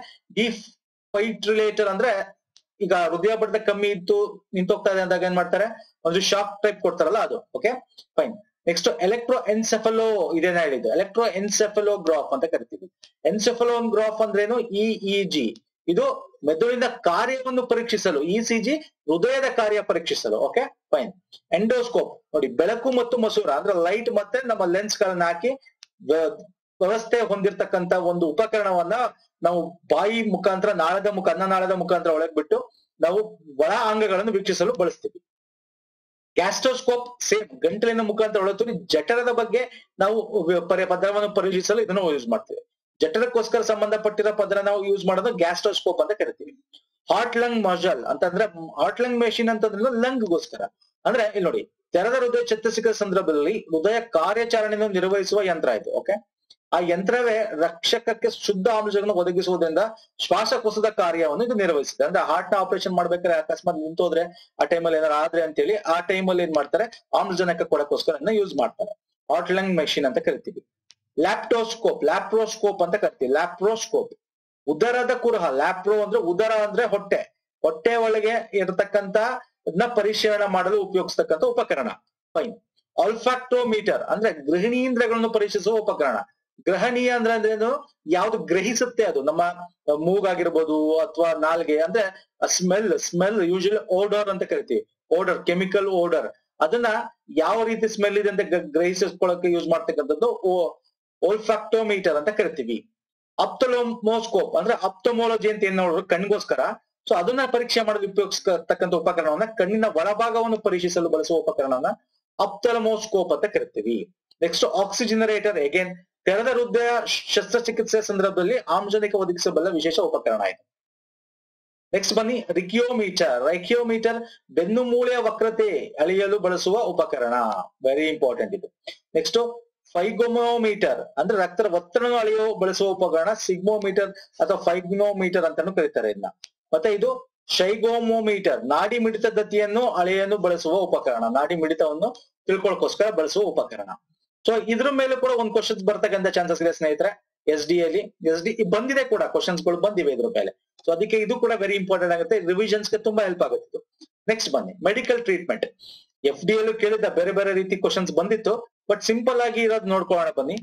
ಡಿಫೈಬ್ರಿಲೇಟರ್ ಅಂದ್ರೆ ಈಗ ಹೃದಯ ಬಡಿತ ಕಮ್ಮಿ ಇತ್ತು ನಿಂತೋಗ್ತಾ ಇದೆ ಅಂದಾಗ ಏನ್ ಮಾಡ್ತಾರೆ ಒಂದು ಶಾಕ್ ಟೈಪ್ ಕೊಡ್ತಾರಲ್ಲ ಅದು okay fine next electro encephalo ಇದೇನ ಹೇಳಿದ್ದು ಎಲೆಕ್ಟ್ರೋ ಎನ್ಸೆಫಲೋಗ್ರಾಫ್ ಅಂತ ಕರಿತೀವಿ ಎನ್ಸೆಫಲೋಗ್ರಾಫ್ ಅಂದ್ರೇನು ಇ ಇ ಜಿ ಇದು ಮೆದುಳಿನ ಕಾರ್ಯವನ್ನು ಪರೀಕ್ಷಿಸಲು ಇ ಸಿ ಜಿ ಹೃದಯದ ಕಾರ್ಯ ಪರೀಕ್ಷಿಸಲು ಓಕೆ ಫೈನ್ ಎಂಡೋಸ್ಕೋಪ್ ನೋಡಿ ಬೆಳಕು ಮತ್ತು ಮಸೂರ ಅಂದ್ರೆ ಲೈಟ್ ಮತ್ತೆ ನಮ್ಮ ಲೆನ್ಸ್ ಗಳನ್ನ ಹಾಕಿ ವ್ಯ- ವ್ಯವಸ್ಥೆ ಹೊಂದಿರತಕ್ಕಂತ ಒಂದು ಉಪಕರಣವನ್ನ ನಾವು ಬಾಯಿ ಮುಖಾಂತರ ನಾಳದ ಮುಖ ಅನ್ನನಾಳದ ಮುಖಾಂತರ ಒಳಗ್ ಬಿಟ್ಟು ನಾವು ಒಳ ಅಂಗಗಳನ್ನು ವೀಕ್ಷಿಸಲು ಬಳಸ್ತೀವಿ ಗ್ಯಾಸ್ಟ್ರೋಸ್ಕೋಪ್ ಸೇಮ್ ಗಂಟಲಿನ ಮುಖಾಂತರ ಒಳತುರಿ ಜಠರದ ಬಗ್ಗೆ ನಾವು ವ- ಪರಿ- ಪದರವನ್ನು ಪರೀಕ್ಷಿಸಲು ಇದನ್ನು ಯೂಸ್ ಮಾಡ್ತೀವಿ ಜಠರಕ್ಕೋಸ್ಕರ ಸಂಬಂಧಪಟ್ಟಿರೋ ಪದರ ನಾವು ಯೂಸ್ ಮಾಡೋದು ಗ್ಯಾಸ್ಟ್ರೋಸ್ಕೋಪ್ ಅಂತ ಕರಿತೀವಿ ಹಾರ್ಟ್ ಲಂಗ್ ಮಜಲ್ ಅಂತಂದ್ರೆ ಹಾರ್ಟ್ ಲಂಗ್ ಮೆಷಿನ್ ಅಂತಂದ್ರೆ ಲಂಗ್ಗೋಸ್ಕರ ಅಂದ್ರೆ ಇಲ್ಲಿ ನೋಡಿ ತೆರೆದ ಹೃದಯ ಚತುರ್ಸಿಕ ಸಂದರ್ಭದಲ್ಲಿ ಹೃದಯ ಕಾರ್ಯಾಚರಣೆಯನ್ನು ನಿರ್ವಹಿಸುವ ಯಂತ್ರ ಇದು ಓಕೆ ಆ ಯಂತ್ರವೇ ರಕ್ಷಕಕ್ಕೆ ಶುದ್ಧ ಆಮ್ಲಜನಕವನ್ನು ಒದಗಿಸುವುದರಿಂದ ಶ್ವಾಸಕೋಶದ ಕಾರ್ಯವನ್ನು ಇದು ನಿರ್ವಹಿಸುತ್ತೆ ಅಂದ್ರೆ ಹಾರ್ಟ್ ನ ಆಪರೇಷನ್ ಮಾಡ್ಬೇಕಾದ್ರೆ ಅಕಸ್ಮಾತ್ ನಿಂತೋದ್ರೆ ಆ ಟೈಮಲ್ಲಿ ಏನಾರು ಆದ್ರೆ ಅಂತೇಳಿ ಆ ಟೈಮಲ್ಲಿ ಏನ್ ಮಾಡ್ತಾರೆ ಆಮ್ಲಜನಕ ಕೊಡಕ್ಕೋಸ್ಕರ ಯೂಸ್ ಮಾಡ್ತಾರೆ ಹಾರ್ಟ್ ಲಂಗ್ ಮೆಷಿನ್ ಅಂತ ಕರಿತೀವಿ ಲ್ಯಾಪ್ಟೋಸ್ಕೋಪ್ ಲ್ಯಾಪ್ರೋಸ್ಕೋಪ್ ಅಂತ ಕರಿತೀವಿ ಲ್ಯಾಪ್ರೋಸ್ಕೋಪ್ ಉದರದ ಕುರಹ ಲ್ಯಾಪ್ರೋ ಅಂದ್ರೆ ಉದರ ಅಂದ್ರೆ ಹೊಟ್ಟೆ ಹೊಟ್ಟೆ ಒಳಗೆ ಇರತಕ್ಕಂತ ಇದನ್ನ ಪರಿಶೀಲನೆ ಮಾಡಲು ಉಪಯೋಗಿಸ್ತಕ್ಕಂಥ ಉಪಕರಣ ಫೈನ್ ಆಲ್ಫಾಕ್ಟೋಮೀಟರ್ ಅಂದ್ರೆ ಗೃಹಿಣೀಂದ್ರಗಳನ್ನು ಪರೀಕ್ಷಿಸುವ ಉಪಕರಣ ಗ್ರಹಣೀಯ ಅಂದ್ರೆ ಅಂದ್ರೇನು ಯಾವ್ದು ಗ್ರಹಿಸುತ್ತೆ ಅದು ನಮ್ಮ ಮೂಗಾಗಿರ್ಬೋದು ಅಥವಾ ನಾಲ್ಗೆ ಅಂದ್ರೆ ಸ್ಮೆಲ್ ಸ್ಮೆಲ್ ಯೂಶಲಿ ಓಡರ್ ಅಂತ ಕರಿತೀವಿ ಓಡರ್ ಕೆಮಿಕಲ್ ಓಡರ್ ಅದನ್ನ ಯಾವ ರೀತಿ ಸ್ಮೆಲ್ ಇದೆ ಅಂತ ಗ- ಗ್ರಹಿಸಿಕೊಳ್ಳಕ್ಕೆ ಯೂಸ್ ಮಾಡ್ತಕ್ಕಂಥದ್ದು ಓಲ್ಫಾಕ್ಟೋಮೀಟರ್ ಅಂತ ಕರಿತೀವಿ ಅಪ್ತಲೋಮೋಸ್ಕೋಪ್ ಅಂದ್ರೆ ಅಪ್ತಮೋಲಜಿ ಅಂತ ಏನ್ ನೋಡಿದ್ರು ಕಣ್ಗೋಸ್ಕರ ಸೊ ಅದನ್ನ ಪರೀಕ್ಷೆ ಮಾಡಲು ಉಪಯೋಗಿಸ್ತಕ್ಕಂಥ ಉಪಕರಣವನ್ನ ಕಣ್ಣಿನ ಒಳಭಾಗವನ್ನು ಪರೀಕ್ಷಿಸಲು ಬಳಸುವ ಉಪಕರಣವನ್ನ ಅಪ್ತಲಮೋಸ್ಕೋಪ್ ಅಂತ ಕರಿತೀವಿ ನೆಕ್ಸ್ಟ್ ಆಕ್ಸಿಜನರೇಟರ್ ಅಗೇನ್ ತೆರೆದ ಹೃದಯ ಶಸ್ತ್ರಚಿಕಿತ್ಸೆ ಸಂದರ್ಭದಲ್ಲಿ ಆಮ್ಲಜನಕ ಒದಗಿಸಬಲ್ಲ ವಿಶೇಷ ಉಪಕರಣ ಇದು ನೆಕ್ಸ್ಟ್ ಬನ್ನಿ ರಿಕಿಯೋಮೀಟರ್ ರೈಕಿಯೋಮೀಟರ್ ಬೆನ್ನು ಮೂಳೆಯ ವಕ್ರತೆ ಅಳೆಯಲು ಬಳಸುವ ಉಪಕರಣ ವೆರಿ ಇಂಪಾರ್ಟೆಂಟ್ ಇದು ನೆಕ್ಸ್ಟ್ ಫೈಗೋಮೋಮೀಟರ್ ಅಂದ್ರೆ ರಕ್ತದ ಒತ್ತಡವನ್ನು ಅಳೆಯುವ ಬಳಸುವ ಉಪಕರಣ ಸಿಗ್ಮೋಮೀಟರ್ ಅಥವಾ ಫೈಗ್ನೋಮೀಟರ್ ಅಂತಾನು ಕರೀತಾರೆ ಇದನ್ನ ಮತ್ತೆ ಇದು ಶೈಗೋಮೋಮೀಟರ್ ನಾಡಿ ಮಿಡಿತ ಗತಿಯನ್ನು ಅಳೆಯನ್ನು ಬಳಸುವ ಉಪಕರಣ ನಾಡಿ ಮಿಡಿತವನ್ನು ತಿಳ್ಕೊಳಕೋಸ್ಕರ ಬಳಸುವ ಉಪಕರಣ ಸೊ ಇದ್ರ ಮೇಲೆ ಕೂಡ ಒಂದ್ ಕ್ವಶನ್ಸ್ ಬರ್ತಕ್ಕಂಥ ಚಾನ್ಸಸ್ ಇದೆ ಸ್ನೇಹಿತರೆ ಎಸ್ ಡಿ ಅಲ್ಲಿ ಎಸ್ ಡಿ ಬಂದಿದೆ ಕೂಡ ಕ್ವಶನ್ಸ್ ಗಳು ಬಂದಿವೆ ಇದ್ರ ಮೇಲೆ ಸೊ ಅದಕ್ಕೆ ಇದು ಕೂಡ ವೆರಿ ಇಂಪಾರ್ಟೆಂಟ್ ಆಗುತ್ತೆ ರಿವಿಷನ್ಸ್ ಗೆ ತುಂಬಾ ಹೆಲ್ಪ್ ಆಗುತ್ತೆ ಇದು ನೆಕ್ಸ್ಟ್ ಬನ್ನಿ ಮೆಡಿಕಲ್ ಟ್ರೀಟ್ಮೆಂಟ್ ಎಫ್ ಡಿ ಅಲ್ಲೂ ಕೇಳಿದ ಬೇರೆ ಬೇರೆ ರೀತಿ ಕ್ವಶನ್ಸ್ ಬಂದಿತ್ತು ಬಟ್ ಸಿಂಪಲ್ ಆಗಿ ಇರೋದು ನೋಡ್ಕೊಳ್ಳೋಣ ಬನ್ನಿ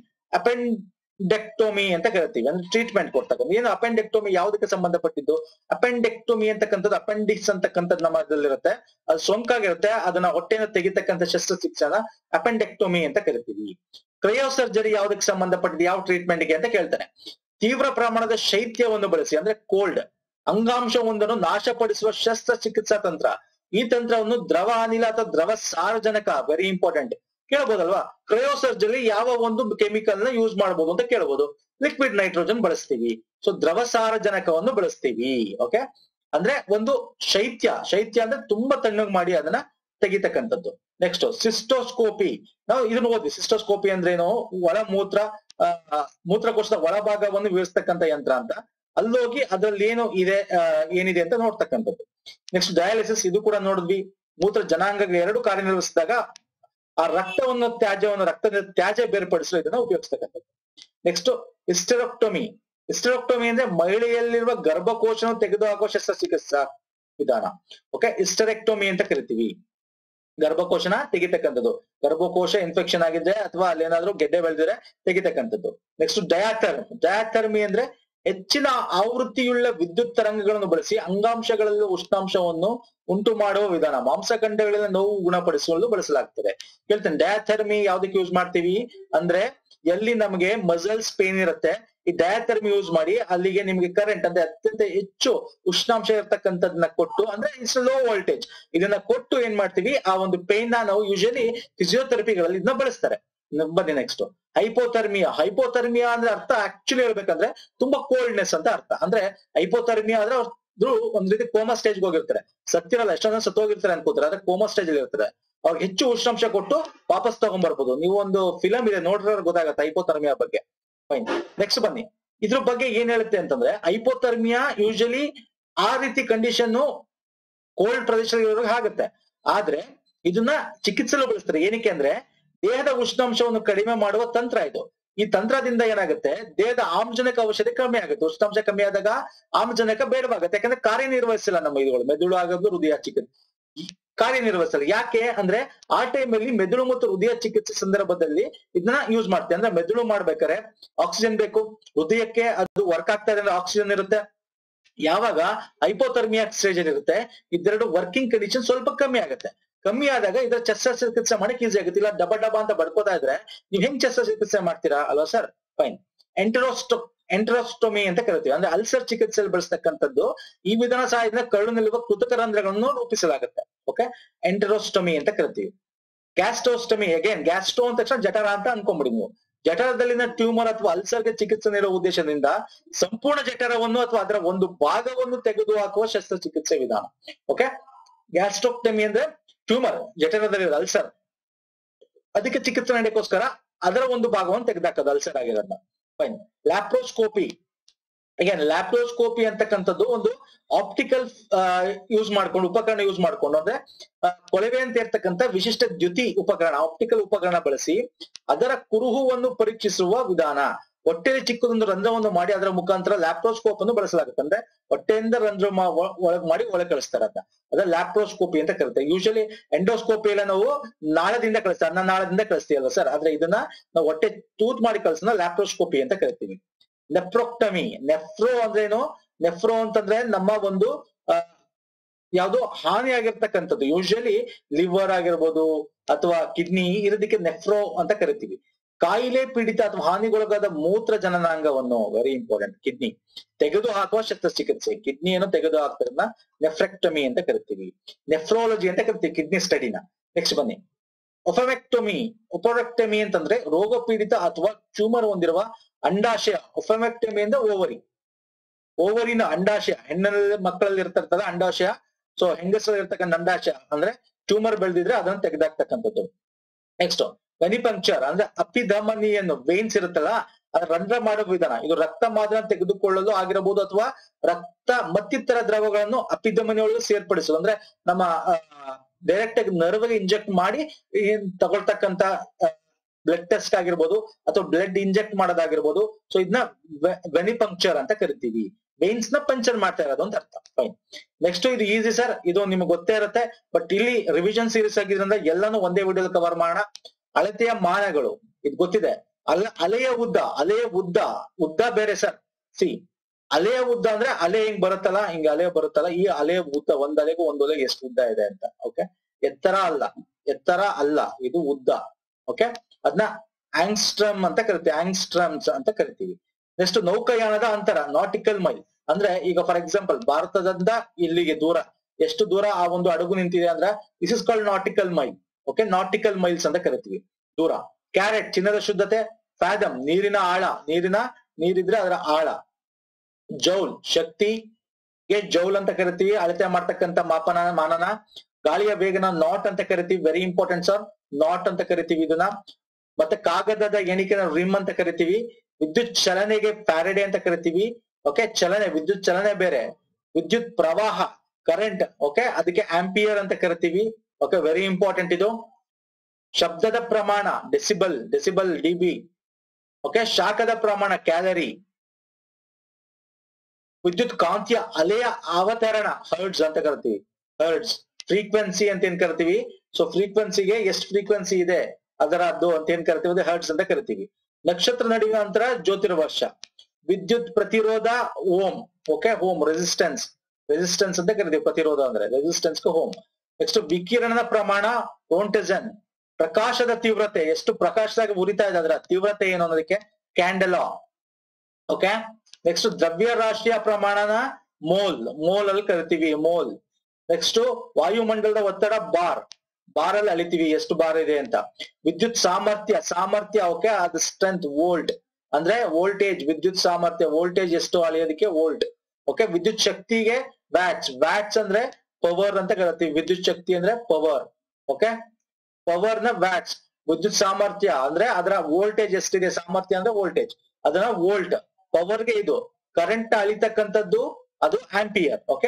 ಅಪೆಂಡೆಕ್ಟೋಮಿ ಅಂತ ಕರಿತೀವಿ ಅಂದ್ರೆ ಟ್ರೀಟ್ಮೆಂಟ್ ಕೊಡ್ತಕ್ಕಂಥ ಏನು ಅಪೆಂಡೆಕ್ಟೋಮಿ ಯಾವುದಕ್ಕೆ ಸಂಬಂಧಪಟ್ಟಿದ್ದು ಅಪೆಂಡೆಕ್ಟೋಮಿ ಅಂತಕ್ಕಂಥದ್ದು ಅಪೆಂಡಿಕ್ಸ್ ಅಂತಕ್ಕಂಥದ್ದು ನಮ್ಮಲ್ಲಿರುತ್ತೆ ಅದು ಸೋಂಕಾಗಿರುತ್ತೆ ಅದನ್ನ ಹೊಟ್ಟೆನ ತೆಗಿತಕ್ಕಂಥ ಶಸ್ತ್ರಚಿಕಿತ್ಸೆನ ಅಪೆಂಡೆಕ್ಟೋಮಿ ಅಂತ ಕರಿತೀವಿ ಕ್ರಯೋ ಸರ್ಜರಿ ಯಾವುದಕ್ಕೆ ಸಂಬಂಧಪಟ್ಟಿದ್ದು ಯಾವ ಟ್ರೀಟ್ಮೆಂಟ್ ಗೆ ಅಂತ ಕೇಳ್ತಾನೆ ತೀವ್ರ ಪ್ರಮಾಣದ ಶೈತ್ಯವನ್ನು ಬಳಸಿ ಅಂದ್ರೆ ಕೋಲ್ಡ್ ಅಂಗಾಂಶವೊಂದನ್ನು ನಾಶಪಡಿಸುವ ಶಸ್ತ್ರಚಿಕಿತ್ಸಾ ತಂತ್ರ ಈ ತಂತ್ರವನ್ನು ದ್ರವ ಅನಿಲ ಅಥವಾ ದ್ರವ ಸಾರಜನಕ ವೆರಿ ಇಂಪಾರ್ಟೆಂಟ್ ಕೇಳಬಹುದಲ್ವಾ ಕ್ರಯೋಸರ್ಜಲ್ಲಿ ಯಾವ ಒಂದು ಕೆಮಿಕಲ್ ನ ಯೂಸ್ ಮಾಡಬಹುದು ಅಂತ ಕೇಳಬಹುದು ಲಿಕ್ವಿಡ್ ನೈಟ್ರೋಜನ್ ಬಳಸ್ತೀವಿ ಸೊ ದ್ರವ ಸಾರಜನಕವನ್ನು ಬಳಸ್ತೀವಿ ಓಕೆ ಅಂದ್ರೆ ಒಂದು ಶೈತ್ಯ ಶೈತ್ಯ ಅಂದ್ರೆ ತುಂಬಾ ತಣ್ಣಗ್ ಮಾಡಿ ಅದನ್ನ ತೆಗಿತಕ್ಕಂಥದ್ದು ನೆಕ್ಸ್ಟ್ ಸಿಸ್ಟೋಸ್ಕೋಪಿ ನಾವು ಇದನ್ನ ಓದಿ ಸಿಸ್ಟೋಸ್ಕೋಪಿ ಅಂದ್ರೆ ಏನು ಒಳ ಮೂತ್ರ ಆ, ಆ, ಮೂತ್ರಕೋಶದ ಒಳಭಾಗವನ್ನು ವಿವರಿಸ್ತಕ್ಕಂಥ ಯಂತ್ರ ಅಂತ ಅಲ್ಲೋಗಿ ಅದ್ರಲ್ಲಿ ಏನು ಇದೆ ಆ, ಏನಿದೆ ಅಂತ ನೋಡ್ತಕ್ಕಂಥದ್ದು ನೆಕ್ಸ್ಟ್ ಡಯಾಲಿಸಿಸ್ ಇದು ಕೂಡ ನೋಡಿದ್ವಿ ಮೂತ್ರ ಜನಾಂಗ ಎರಡು ಕಾರ್ಯನಿರ್ವಹಿಸಿದಾಗ ಆ ರಕ್ತವನ್ನು ತ್ಯಾಜ್ಯವನ್ನು ರಕ್ತದ ತ್ಯಾಜ್ಯ ಬೇರ್ಪಡಿಸಲು ಇದನ್ನ ಉಪಯೋಗಿಸ್ತಕ್ಕಂಥದ್ದು ನೆಕ್ಸ್ಟ್ ಹಿಸ್ಟೆರಕ್ಟೊಮಿ ಹಿಸ್ಟೆರಕ್ಟೊಮಿ ಅಂದ್ರೆ ಮಹಿಳೆಯಲ್ಲಿರುವ ಗರ್ಭಕೋಶನ ತೆಗೆದುಹಾಕುವ ಶಸ್ತ್ರಚಿಕಿತ್ಸಾ ವಿಧಾನ ಓಕೆ ಹಿಸ್ಟೆರೆಕ್ಟೊಮಿ ಅಂತ ಕರಿತೀವಿ ಗರ್ಭಕೋಶನ ತೆಗಿತಕ್ಕಂಥದ್ದು ಗರ್ಭಕೋಶ ಇನ್ಫೆಕ್ಷನ್ ಆಗಿದ್ರೆ ಅಥವಾ ಅಲ್ಲೇನಾದ್ರೂ ಗೆಡ್ಡೆ ಬೆಳೆದಿದ್ರೆ ತೆಗಿತಕ್ಕಂಥದ್ದು ನೆಕ್ಸ್ಟ್ ಡಯಾಥರ್ಮ್ ಡಯಾಥರ್ಮಿ ಅಂದ್ರೆ ಹೆಚ್ಚಿನ ಆವೃತ್ತಿಯುಳ್ಳ ವಿದ್ಯುತ್ ತರಂಗಗಳನ್ನು ಬಳಸಿ ಅಂಗಾಂಶಗಳಲ್ಲಿ ಉಷ್ಣಾಂಶವನ್ನು ಉಂಟು ಮಾಡುವ ವಿಧಾನ ಮಾಂಸಖಂಡಗಳಿಂದ ನೋವು ಗುಣಪಡಿಸಲು ಬಳಸಲಾಗ್ತದೆ ಹೇಳ್ತೇನೆ ಡಯಾಥರ್ಮಿ ಯಾವ್ದಕ್ಕೆ ಯೂಸ್ ಮಾಡ್ತೀವಿ ಅಂದ್ರೆ ಎಲ್ಲಿ ನಮಗೆ ಮಸಲ್ಸ್ ಪೇನ್ ಇರುತ್ತೆ ಈ ಡಯಾಥರ್ಮಿ ಯೂಸ್ ಮಾಡಿ ಅಲ್ಲಿಗೆ ನಿಮ್ಗೆ ಕರೆಂಟ್ ಅಂದ್ರೆ ಅತ್ಯಂತ ಹೆಚ್ಚು ಉಷ್ಣಾಂಶ ಇರ್ತಕ್ಕಂಥದ್ದನ್ನ ಕೊಟ್ಟು ಅಂದ್ರೆ ಇಟ್ಸ್ ಲೋ ವೋಲ್ಟೇಜ್ ಇದನ್ನ ಕೊಟ್ಟು ಏನ್ ಮಾಡ್ತೀವಿ ಆ ಒಂದು ಪೇನ್ ನ ನಾವು ಯೂಶಲಿ ಫಿಸಿಯೋಥೆರಪಿಗಳಲ್ಲಿ ಇದನ್ನ ಬಳಸ್ತಾರೆ ನ- ಬನ್ನಿ ನೆಕ್ಸ್ಟ್ ಹೈಪೋಥರ್ಮಿಯಾ ಹೈಪೋಥರ್ಮಿಯಾ ಅಂದ್ರೆ ಅರ್ಥ ಆಕ್ಚುಲಿ ಹೇಳ್ಬೇಕಂದ್ರೆ ತುಂಬಾ ಕೋಲ್ಡ್ನೆಸ್ ಅಂತ ಅರ್ಥ ಅಂದ್ರೆ ಹೈಪೋಥರ್ಮಿಯಾ ಅಂದ್ರೆ ಅವ್ರು ಒಂದ್ ರೀತಿ ಕೋಮಾ ಸ್ಟೇಜ್ ಹೋಗಿರ್ತಾರೆ ಸತ್ತಿರಲ್ಲ ಎಷ್ಟೊಂದ್ ಜನ ಸತ್ತೋಗಿರ್ತಾರೆ ಅನ್ಕೋತಾರೆ ಆದ್ರೆ ಕೋಮಾ ಸ್ಟೇಜ್ ಅಲ್ಲಿ ಇರ್ತಾರೆ ಅವ್ರಿಗೆ ಹೆಚ್ಚು ಉಷ್ಣಾಂಶ ಕೊಟ್ಟು ವಾಪಸ್ ತಗೊಂಡ್ಬರ್ಬೋದು ನೀವು ಒಂದು ಫಿಲಂ ಇದೆ ನೋಡಿದ್ರೆ ಗೊತ್ತಾಗತ್ತೆ ಹೈಪೋಥರ್ಮಿಯಾ ಬಗ್ಗೆ ಫೈನ್ ನೆಕ್ಸ್ಟ್ ಬನ್ನಿ ಇದ್ರ ಬಗ್ಗೆ ಏನ್ ಹೇಳುತ್ತೆ ಅಂತಂದ್ರೆ ಹೈಪೋಥರ್ಮಿಯಾ ಯೂಶಲಿ ಆ ರೀತಿ ಕಂಡೀಷನ್ ಕೋಲ್ಡ್ ಪ್ರದೇಶದಲ್ಲಿ ಆಗುತ್ತೆ ಆದ್ರೆ ಇದನ್ನ ಚಿಕಿತ್ಸೆಲು ಬಳಸ್ತಾರೆ ಏನಕ್ಕೆ ಅಂದ್ರೆ ದೇಹದ ಉಷ್ಣಾಂಶವನ್ನು ಕಡಿಮೆ ಮಾಡುವ ತಂತ್ರ ಇದು ಈ ತಂತ್ರದಿಂದ ಏನಾಗುತ್ತೆ ದೇಹದ ಆಮ್ಲಜನಕ ಔಷಧಿ ಕಮ್ಮಿ ಆಗುತ್ತೆ ಉಷ್ಣಾಂಶ ಕಮ್ಮಿ ಆದಾಗ ಆಮ್ಲಜನಕ ಬೇಡವಾಗುತ್ತೆ ಯಾಕಂದ್ರೆ ಕಾರ್ಯನಿರ್ವಹಿಸಿಲ್ಲ ನಮ್ಮ ಇದುಗಳು ಮೆದುಳು ಆಗೋದು ಹೃದಯ ಚಿಕಿತ್ಸೆ ಈ ಕಾರ್ಯನಿರ್ವಹಿಸಲ್ಲ ಯಾಕೆ ಅಂದ್ರೆ ಆ ಟೈಮಲ್ಲಿ ಮೆದುಳು ಮತ್ತು ಹೃದಯ ಚಿಕಿತ್ಸೆ ಸಂದರ್ಭದಲ್ಲಿ ಇದನ್ನ ಯೂಸ್ ಮಾಡ್ತೀವಿ ಅಂದ್ರೆ ಮೆದುಳು ಮಾಡ್ಬೇಕಾದ್ರೆ ಆಕ್ಸಿಜನ್ ಬೇಕು ಹೃದಯಕ್ಕೆ ಅದು ವರ್ಕ್ ಆಗ್ತಾ ಇದೆ ಅಂದ್ರೆ ಆಕ್ಸಿಜನ್ ಇರುತ್ತೆ ಯಾವಾಗ ಹೈಪೋಥರ್ಮಿಯಾ ಸ್ಟೇಜ್ ಇರುತ್ತೆ ಇದೆರಡು ವರ್ಕಿಂಗ್ ಕಂಡೀಷನ್ ಸ್ವಲ್ಪ ಕಮ್ಮಿ ಆಗುತ್ತೆ ಕಮ್ಮಿ ಆದಾಗ ಇದರ ಶಸ್ತ್ರಚಿಕಿತ್ಸೆ ಮಾಡಕ್ ಈಸಿ ಆಗುತ್ತೆ ಇಲ್ಲ ಡಬ ಡಬ ಅಂತ ಬಡ್ಕೋತಾ ಇದ್ರೆ ನೀವು ಹೆಂಗ್ ಶಸ್ತ್ರಚಿಕಿತ್ಸೆ ಮಾಡ್ತೀರಾ ಅಲ್ವಾ ಸರ್ ಫೈನ್ ಎಂಟರೋಸ್ಟೊ ಎಂಟರೋಸ್ಟೊಮಿ ಅಂತ ಕರಿತೀವಿ ಅಂದ್ರೆ ಅಲ್ಸರ್ ಚಿಕಿತ್ಸೆಯಲ್ಲಿ ಬಳಸ್ತಕ್ಕಂಥದ್ದು ಈ ವಿಧಾನ ಸಹಾಯದಿಂದ ಕರುಳಿನಲ್ಲಿರುವ ಕೃತಕ ರಂಧ್ರಗಳನ್ನು ರೂಪಿಸಲಾಗುತ್ತೆ ಓಕೆ ಎಂಟರೋಸ್ಟೊಮಿ ಅಂತ ಕರಿತೀವಿ ಗ್ಯಾಸ್ಟ್ರೋಸ್ಟಮಿ ಅಗೇನ್ ಗ್ಯಾಸ್ಟ್ರೋ ಅಂದ ತಕ್ಷಣ ಜಠರ ಅಂತ ಅನ್ಕೊಂಬಿಡಿ ನೀವು ಜಠರದಲ್ಲಿನ ಟ್ಯೂಮರ್ ಅಥವಾ ಅಲ್ಸರ್ಗೆ ಚಿಕಿತ್ಸೆ ನೀಡುವ ಉದ್ದೇಶದಿಂದ ಸಂಪೂರ್ಣ ಜಠರವನ್ನು ಅಥವಾ ಅದರ ಒಂದು ಭಾಗವನ್ನು ತೆಗೆದು ಹಾಕುವ ಶಸ್ತ್ರಚಿಕಿತ್ಸೆ ವಿಧಾನ ಓಕೆ ಗ್ಯಾಸ್ಟ್ರೋಕ್ಟಮಿ ಅಂದ್ರೆ ಟ್ಯೂಮರ್ ಜಠರದಲ್ಲಿ ಅಲ್ಸರ್ ಅದಕ್ಕೆ ಚಿಕಿತ್ಸೆ ನೀಡಕ್ಕೋಸ್ಕರ ಅದರ ಒಂದು ಭಾಗವನ್ನು ತೆಗೆದಾಕೋದು ಅಲ್ಸರ್ ಆಗಿರೋದನ್ನ ಫೈನ್ ಲ್ಯಾಪ್ರೋಸ್ಕೋಪಿ ಅಗೇನ್ ಲ್ಯಾಪ್ರೋಸ್ಕೋಪಿ ಅಂತಕ್ಕಂಥದ್ದು ಒಂದು ಆಪ್ಟಿಕಲ್ ಯೂಸ್ ಮಾಡ್ಕೊಂಡು ಉಪಕರಣ ಯೂಸ್ ಮಾಡ್ಕೊಂಡು ಅಂದ್ರೆ ಆ, ಕೊಳವೆ ಅಂತ ಇರ್ತಕ್ಕಂಥ ವಿಶಿಷ್ಟ ದ್ಯುತಿ ಉಪಕರಣ ಆಪ್ಟಿಕಲ್ ಉಪಕರಣ ಬಳಸಿ ಅದರ ಕುರುಹುವನ್ನು ಪರೀಕ್ಷಿಸುವ ವಿಧಾನ ಹೊಟ್ಟೆಯಲ್ಲಿ ಚಿಕ್ಕದೊಂದು ರಂಧ್ರವನ್ನು ಮಾಡಿ ಅದರ ಮುಖಾಂತರ ಲ್ಯಾಪ್ರೋಸ್ಕೋಪ್ ಅನ್ನು ಬಳಸಲಾಗುತ್ತೆ ಅಂದ್ರೆ ಹೊಟ್ಟೆಯಿಂದ ರಂಧ್ರ ಮಾ- ಒ- ಒಳಗ್ ಮಾಡಿ ಒಳಗೆ ಕಳಿಸ್ತಾರೆ ಅದನ್ನ ಅದ ಲ್ಯಾಪ್ರೋಸ್ಕೋಪಿ ಅಂತ ಕರೀತಾರೆ ಯೂಶಲಿ ಎಂಡೋಸ್ಕೋಪಿ ಎಲ್ಲ ನಾವು ನಾಳದಿಂದ ಕಳಿಸ್ತಾರೆ ಅನ್ನ ನಾಳದಿಂದ ಕಳಿಸ್ತೀವಲ್ಲ ಸರ್ ಆದ್ರೆ ಇದನ್ನ ನಾವು ಹೊಟ್ಟೆ ತೂತ್ ಮಾಡಿ ಕಳಿಸೋಣ ಲ್ಯಾಪ್ರೋಸ್ಕೋಪಿ ಅಂತ ಕರಿತೀವಿ ನೆಫ್ರೋಕ್ಟಮಿ ನೆಫ್ರೋ ಅಂದ್ರೇನು ನೆಫ್ರೋ ಅಂತಂದ್ರೆ ನಮ್ಮ ಒಂದು ಆ, ಯಾವ್ದು ಹಾನಿ ಆಗಿರ್ತಕ್ಕಂಥದ್ದು ಯೂಶಲಿ ಲಿವರ್ ಆಗಿರ್ಬೋದು ಅಥವಾ ಕಿಡ್ನಿ ಇರೋದಕ್ಕೆ ನೆಫ್ರೋ ಅಂತ ಕರಿತೀವಿ ಕಾಯಿಲೆ ಪೀಡಿತ ಅಥವಾ ಹಾನಿಗೊಳಗಾದ ಮೂತ್ರ ಜನನಾಂಗವನ್ನು ವೆರಿ ಇಂಪಾರ್ಟೆಂಟ್ ಕಿಡ್ನಿ ತೆಗೆದು ಹಾಕುವ ಶಸ್ತ್ರಚಿಕಿತ್ಸೆ ಕಿಡ್ನಿಯನ್ನು ತೆಗೆದು ಹಾಕ್ತಾರನ್ನ ನೆಫ್ರೆಕ್ಟಮಿ ಅಂತ ಕರಿತೀವಿ ನೆಫ್ರಾಲಜಿ ಅಂತ ಕರಿತೀವಿ ಕಿಡ್ನಿ ಸ್ಟಡಿನ ನೆಕ್ಸ್ಟ್ ಬನ್ನಿ ಒಫಮೆಕ್ಟೊಮಿ ಒಪರೆಕ್ಟಮಿ ಅಂತಂದ್ರೆ ರೋಗ ಪೀಡಿತ ಅಥವಾ ಟ್ಯೂಮರ್ ಹೊಂದಿರುವ ಅಂಡಾಶಯ ಒಫಮೆಕ್ಟಮಿ ಅಂದ್ರೆ ಓವರಿ ಓವರಿನ ಅಂಡಾಶಯ ಹೆಣ್ಣಲ್ಲಿ ಮಕ್ಕಳಲ್ಲಿ ಇರ್ತಿರ್ತದ ಅಂಡಾಶಯ ಸೊ ಹೆಂಗಸರಲ್ಲಿ ಇರ್ತಕ್ಕಂಥ ಅಂಡಾಶಯ ಅಂದ್ರೆ ಟ್ಯೂಮರ್ ಬೆಳೆದಿದ್ರೆ ಅದನ್ನ ತೆಗೆದಾಕ್ತಕ್ಕಂಥದ್ದು ನೆಕ್ಸ್ಟ್ ವೆನಿಪಂಕ್ಚರ್ ಅಂದ್ರೆ ಅಪಿಧಮನಿಯನ್ನು ವೇನ್ಸ್ ಇರುತ್ತಲ್ಲ ಅದ್ರ ರಂಧ್ರ ಮಾಡುವ ವಿಧಾನ ಇದು ರಕ್ತ ಮಾದನ ತೆಗೆದುಕೊಳ್ಳಲು ಆಗಿರಬಹುದು ಅಥವಾ ರಕ್ತ ಮತ್ತಿತರ ದ್ರವಗಳನ್ನು ಅಪಿಧಮನಿಯೊಳಗೆ ಸೇರ್ಪಡಿಸಲು ಅಂದ್ರೆ ನಮ್ಮ ಡೈರೆಕ್ಟ್ ಆಗಿ ನರ್ವ್ಗೆ ಇಂಜೆಕ್ಟ್ ಮಾಡಿ ಏನ್ ತಗೊಳ್ತಕ್ಕಂತ ಬ್ಲಡ್ ಟೆಸ್ಟ್ ಆಗಿರ್ಬೋದು ಅಥವಾ ಬ್ಲಡ್ ಇಂಜೆಕ್ಟ್ ಮಾಡೋದಾಗಿರ್ಬೋದು ಸೊ ಇದನ್ನ ವೆನಿಪಂಕ್ಚರ್ ಅಂತ ಕರಿತೀವಿ ವೇನ್ಸ್ ನ ಪಂಚರ್ ಮಾಡ್ತಾ ಇರೋದು ಅಂತ ಅರ್ಥ ಫೈನ್ ನೆಕ್ಸ್ಟ್ ಇದು ಈಸಿ ಸರ್ ಇದು ನಿಮ್ಗೆ ಗೊತ್ತೇ ಇರುತ್ತೆ ಬಟ್ ಇಲ್ಲಿ ರಿವಿಷನ್ ಸೀರೀಸ್ ಆಗಿದ್ರಿಂದ ಎಲ್ಲಾನು ಒಂದೇ ವಿಡಿಯೋ ಕವರ್ ಮಾಡೋಣ ಅಳತೆಯ ಮಾನಗಳು ಇದು ಗೊತ್ತಿದೆ ಅಲ್ಲ ಅಲೆಯ ಉದ್ದ ಅಲೆಯ ಉದ್ದ ಉದ್ದ ಬೇರೆ ಸರ್ ಸಿ ಅಲೆಯ ಉದ್ದ ಅಂದ್ರೆ ಅಲೆ ಹಿಂಗ್ ಬರುತ್ತಲ್ಲ ಹಿಂಗ್ ಅಲೆ ಬರುತ್ತಲ್ಲ ಈ ಅಲೆಯ ಉದ್ದ ಒಂದ್ ಅಲೆಗೂ ಒಂದ್ ಅಲೆಗೆ ಎಷ್ಟು ಉದ್ದ ಇದೆ ಅಂತ ಓಕೆ ಎತ್ತರ ಅಲ್ಲ ಎತ್ತರ ಅಲ್ಲ ಇದು ಉದ್ದ ಓಕೆ ಅದನ್ನ ಆಂಗ್ಸ್ಟ್ರಮ್ ಅಂತ ಕರಿತೀವಿ ಆಂಗ್ಸ್ಟ್ರಮ್ಸ್ ಅಂತ ಕರಿತೀವಿ ನೆಕ್ಸ್ಟ್ ನೌಕಾಯಾನದ ಅಂತರ ನಾಟಿಕಲ್ ಮೈಲ್ ಅಂದ್ರೆ ಈಗ ಫಾರ್ ಎಕ್ಸಾಂಪಲ್ ಭಾರತದಿಂದ ಇಲ್ಲಿಗೆ ದೂರ ಎಷ್ಟು ದೂರ ಆ ಒಂದು ಹಡಗು ನಿಂತಿದೆ ಅಂದ್ರೆ this is called nautical mile okay nautical miles ಅಂತ ಕರಿತೀವಿ ದೂರ ಕ್ಯಾರೆಟ್ ಚಿನ್ನದ ಶುದ್ಧತೆ ಫ್ಯಾದಮ್ ನೀರಿನ ಆಳ ನೀರಿನ ನೀರಿದ್ರೆ ಅದರ ಆಳ ಜೌಲ್ ಶಕ್ತಿಗೆ ಜೌಲ್ ಅಂತ ಕರಿತೀವಿ ಅಳತೆ ಮಾಡ್ತಕ್ಕಂಥ ಮಾಪನ ಮಾನನ ಗಾಳಿಯ ವೇಗನ ನಾಟ್ ಅಂತ ಕರಿತೀವಿ ವೆರಿ ಇಂಪಾರ್ಟೆಂಟ್ ಸರ್ ನಾಟ್ ಅಂತ ಕರಿತೀವಿ ಇದನ್ನ ಮತ್ತೆ ಕಾಗದದ ಎಣಿಕೆನ ರಿಮ್ ಅಂತ ಕರಿತೀವಿ ವಿದ್ಯುತ್ ಚಲನೆಗೆ ಪ್ಯಾರಡೆ ಅಂತ ಕರಿತೀವಿ ಓಕೆ ಚಲನೆ ವಿದ್ಯುತ್ ಚಲನೆ ಬೇರೆ ವಿದ್ಯುತ್ ಪ್ರವಾಹ ಕರೆಂಟ್ ಓಕೆ ಅದಕ್ಕೆ ಆಂಪಿಯರ್ ಅಂತ ಕರಿತೀವಿ ಓಕೆ ವೆರಿ ಇಂಪಾರ್ಟೆಂಟ್ ಇದು ಶಬ್ದದ ಪ್ರಮಾಣ ಡೆಸಿಬಲ್ ಡೆಸಿಬಲ್ ಡಿಬಿ ಓಕೆ ಶಾಖದ ಪ್ರಮಾಣ ಕ್ಯಾಲರಿ ವಿದ್ಯುತ್ ಕಾಂತಿಯ ಅಲೆಯ ಅವತರಣ ಹರ್ಡ್ಸ್ ಅಂತ ಕರಿತೀವಿ ಹರ್ಡ್ಸ್ ಫ್ರೀಕ್ವೆನ್ಸಿ ಅಂತ ಏನ್ ಕರಿತೀವಿ ಸೊ ಫ್ರೀಕ್ವೆನ್ಸಿಗೆ ಎಷ್ಟು ಫ್ರೀಕ್ವೆನ್ಸಿ ಇದೆ ಅದರದ್ದು ಅಂತ ಏನ್ ಕರಿತೀವಿ ಅದೇ ಹರ್ಡ್ಸ್ ಅಂತ ಕರಿತೀವಿ ನಕ್ಷತ್ರ ನಡುವಿನ ಅಂತರ ಜ್ಯೋತಿರ್ವರ್ಷ ವಿದ್ಯುತ್ ಪ್ರತಿರೋಧ ohm okay ohm resistance resistance ಅಂತ ಕರಿತೀವಿ ಪ್ರತಿರೋಧ ಅಂದ್ರೆ ರೆಸಿಸ್ಟೆನ್ಸ್ ಹೋಮ್ ನೆಕ್ಸ್ಟ್ ವಿಕಿರಣದ ಪ್ರಮಾಣ ವೋಲ್ಟೇಜನ್ ಪ್ರಕಾಶದ ತೀವ್ರತೆ ಎಷ್ಟು ಪ್ರಕಾಶದಾಗ ಉರಿತಾ ಇದೆ ಅದರ ತೀವ್ರತೆ ಏನು ಅನ್ನೋದಕ್ಕೆ ಕ್ಯಾಂಡಲಾ ಓಕೆ ನೆಕ್ಸ್ಟ್ ದ್ರವ್ಯ ರಾಶಿಯ ಪ್ರಮಾಣನ ಮೋಲ್ ಮೋಲ್ ಅಲ್ಲಿ ಕರಿತೀವಿ ಮೋಲ್ ನೆಕ್ಸ್ಟ್ ವಾಯುಮಂಡಲದ ಒತ್ತಡ ಬಾರ್ ಬಾರ್ ಅಲ್ಲಿ ಅಳಿತೀವಿ ಎಷ್ಟು ಬಾರ್ ಇದೆ ಅಂತ ವಿದ್ಯುತ್ ಸಾಮರ್ಥ್ಯ ಸಾಮರ್ಥ್ಯ ಓಕೆ ಅದು ಸ್ಟ್ರೆಂತ್ ವೋಲ್ಟ್ ಅಂದ್ರೆ ವೋಲ್ಟೇಜ್ ವಿದ್ಯುತ್ ಸಾಮರ್ಥ್ಯ ವೋಲ್ಟೇಜ್ ಎಷ್ಟು ಅಳೆಯೋದಕ್ಕೆ ವೋಲ್ಟ್ ಓಕೆ ವಿದ್ಯುತ್ ಶಕ್ತಿಗೆ ವ್ಯಾಟ್ಸ್ ವ್ಯಾಟ್ಸ್ ಅಂದ್ರೆ ಪವರ್ ಅಂತ ಕರಿತೀವಿ ವಿದ್ಯುತ್ ಶಕ್ತಿ ಅಂದ್ರೆ ಪವರ್ ಓಕೆ ಪವರ್ ನ ವ್ಯಾಟ್ಸ್ ವಿದ್ಯುತ್ ಸಾಮರ್ಥ್ಯ ಅಂದ್ರೆ ಅದರ ವೋಲ್ಟೇಜ್ ಎಷ್ಟಿದೆ ಸಾಮರ್ಥ್ಯ ಅಂದ್ರೆ ವೋಲ್ಟೇಜ್ ಅದನ್ನ ವೋಲ್ಟ್ ಪವರ್ಗೆ ಇದು ಕರೆಂಟ್ ಅಳಿತಕ್ಕಂಥದ್ದು ಅದು ampere okay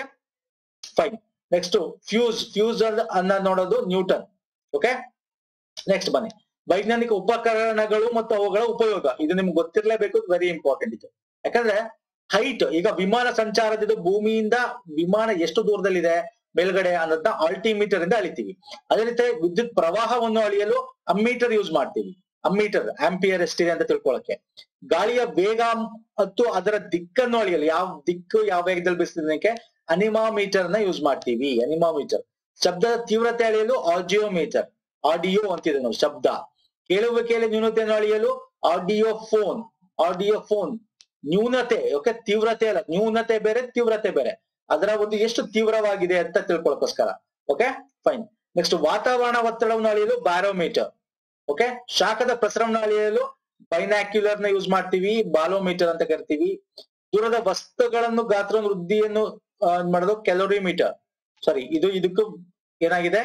fine next fuse fuse ಅನ್ನ ನೋಡೋದು ನ್ಯೂಟನ್ ಓಕೆ ನೆಕ್ಸ್ಟ್ ಬನ್ನಿ ವೈಜ್ಞಾನಿಕ ಉಪಕರಣಗಳು ಮತ್ತು ಅವುಗಳ ಉಪಯೋಗ ಇದು ನಿಮ್ಗೆ ಗೊತ್ತಿರಲೇಬೇಕು ವೆರಿ ಇಂಪಾರ್ಟೆಂಟ್ ಇದು ಯಾಕಂದ್ರೆ ಹೈಟ್ ಈಗ ವಿಮಾನ ಸಂಚಾರದಿದ್ದು ಭೂಮಿಯಿಂದ ವಿಮಾನ ಎಷ್ಟು ದೂರದಲ್ಲಿದೆ ಮೇಲ್ಗಡೆ ಅನ್ನೋದನ್ನ ಆಲ್ಟಿಮೀಟರ್ ಇಂದ ಅಳಿತೀವಿ ಅದೇ ರೀತಿ ವಿದ್ಯುತ್ ಪ್ರವಾಹವನ್ನು ಅಳಿಯಲು ಅಮ್ಮೀಟರ್ ಯೂಸ್ ಮಾಡ್ತೀವಿ ಅಮ್ಮೀಟರ್ ಆಂಪಿಯರ್ ಎಷ್ಟಿದೆ ಅಂತ ತಿಳ್ಕೊಳಕ್ಕೆ ಗಾಳಿಯ ವೇಗ ಮತ್ತು ಅದರ ದಿಕ್ಕನ್ನು ಅಳಿಯಲು ಯಾವ ದಿಕ್ಕು ಯಾವ ವೇಗದಲ್ಲಿ ಬೀಸ್ತಿದ್ದಕ್ಕೆ ಅನಿಮಾಮೀಟರ್ ನ ಯೂಸ್ ಮಾಡ್ತೀವಿ ಅನಿಮಾಮೀಟರ್ ಶಬ್ದದ ತೀವ್ರತೆ ಅಳೆಯಲು ಆಡಿಯೋಮೀಟರ್ ಆಡಿಯೋ ಅಂತಿದೆ ನಾವು ಶಬ್ದ ಕೇಳುವಿಕೆಯಲ್ಲಿ ನ್ಯೂನತೆಯನ್ನು ಅಳೆಯಲು ಆಡಿಯೋ ಫೋನ್ ಆಡಿಯೋ ಫೋನ್ ನ್ಯೂನತೆ ಓಕೆ ತೀವ್ರತೆ ಅಲ್ಲ ನ್ಯೂನತೆ ಬೇರೆ ತೀವ್ರತೆ ಬೇರೆ ಅದರ ಒಂದು ಎಷ್ಟು ತೀವ್ರವಾಗಿದೆ ಅಂತ ತಿಳ್ಕೊಳಕೋಸ್ಕರ ಓಕೆ ಫೈನ್ ನೆಕ್ಸ್ಟ್ ವಾತಾವರಣ ಒತ್ತಡವನ್ನು ಅಳೆಯಲು ಬ್ಯಾರೋಮೀಟರ್ ಓಕೆ ಶಾಖದ ಪ್ರಸರಣ ಅಳೆಯಲು ಬೈನಾಕ್ಯುಲರ್ ನ ಯೂಸ್ ಮಾಡ್ತೀವಿ ಬಾಲೋಮೀಟರ್ ಅಂತ ಕರಿತೀವಿ ದೂರದ ವಸ್ತುಗಳನ್ನು ಗಾತ್ರ ವೃದ್ಧಿಯನ್ನು ಆ, ಮಾಡೋದು ಕ್ಯಾಲೋರಿಮೀಟರ್ ಸಾರಿ ಇದು ಇದಕ್ಕೂ ಏನಾಗಿದೆ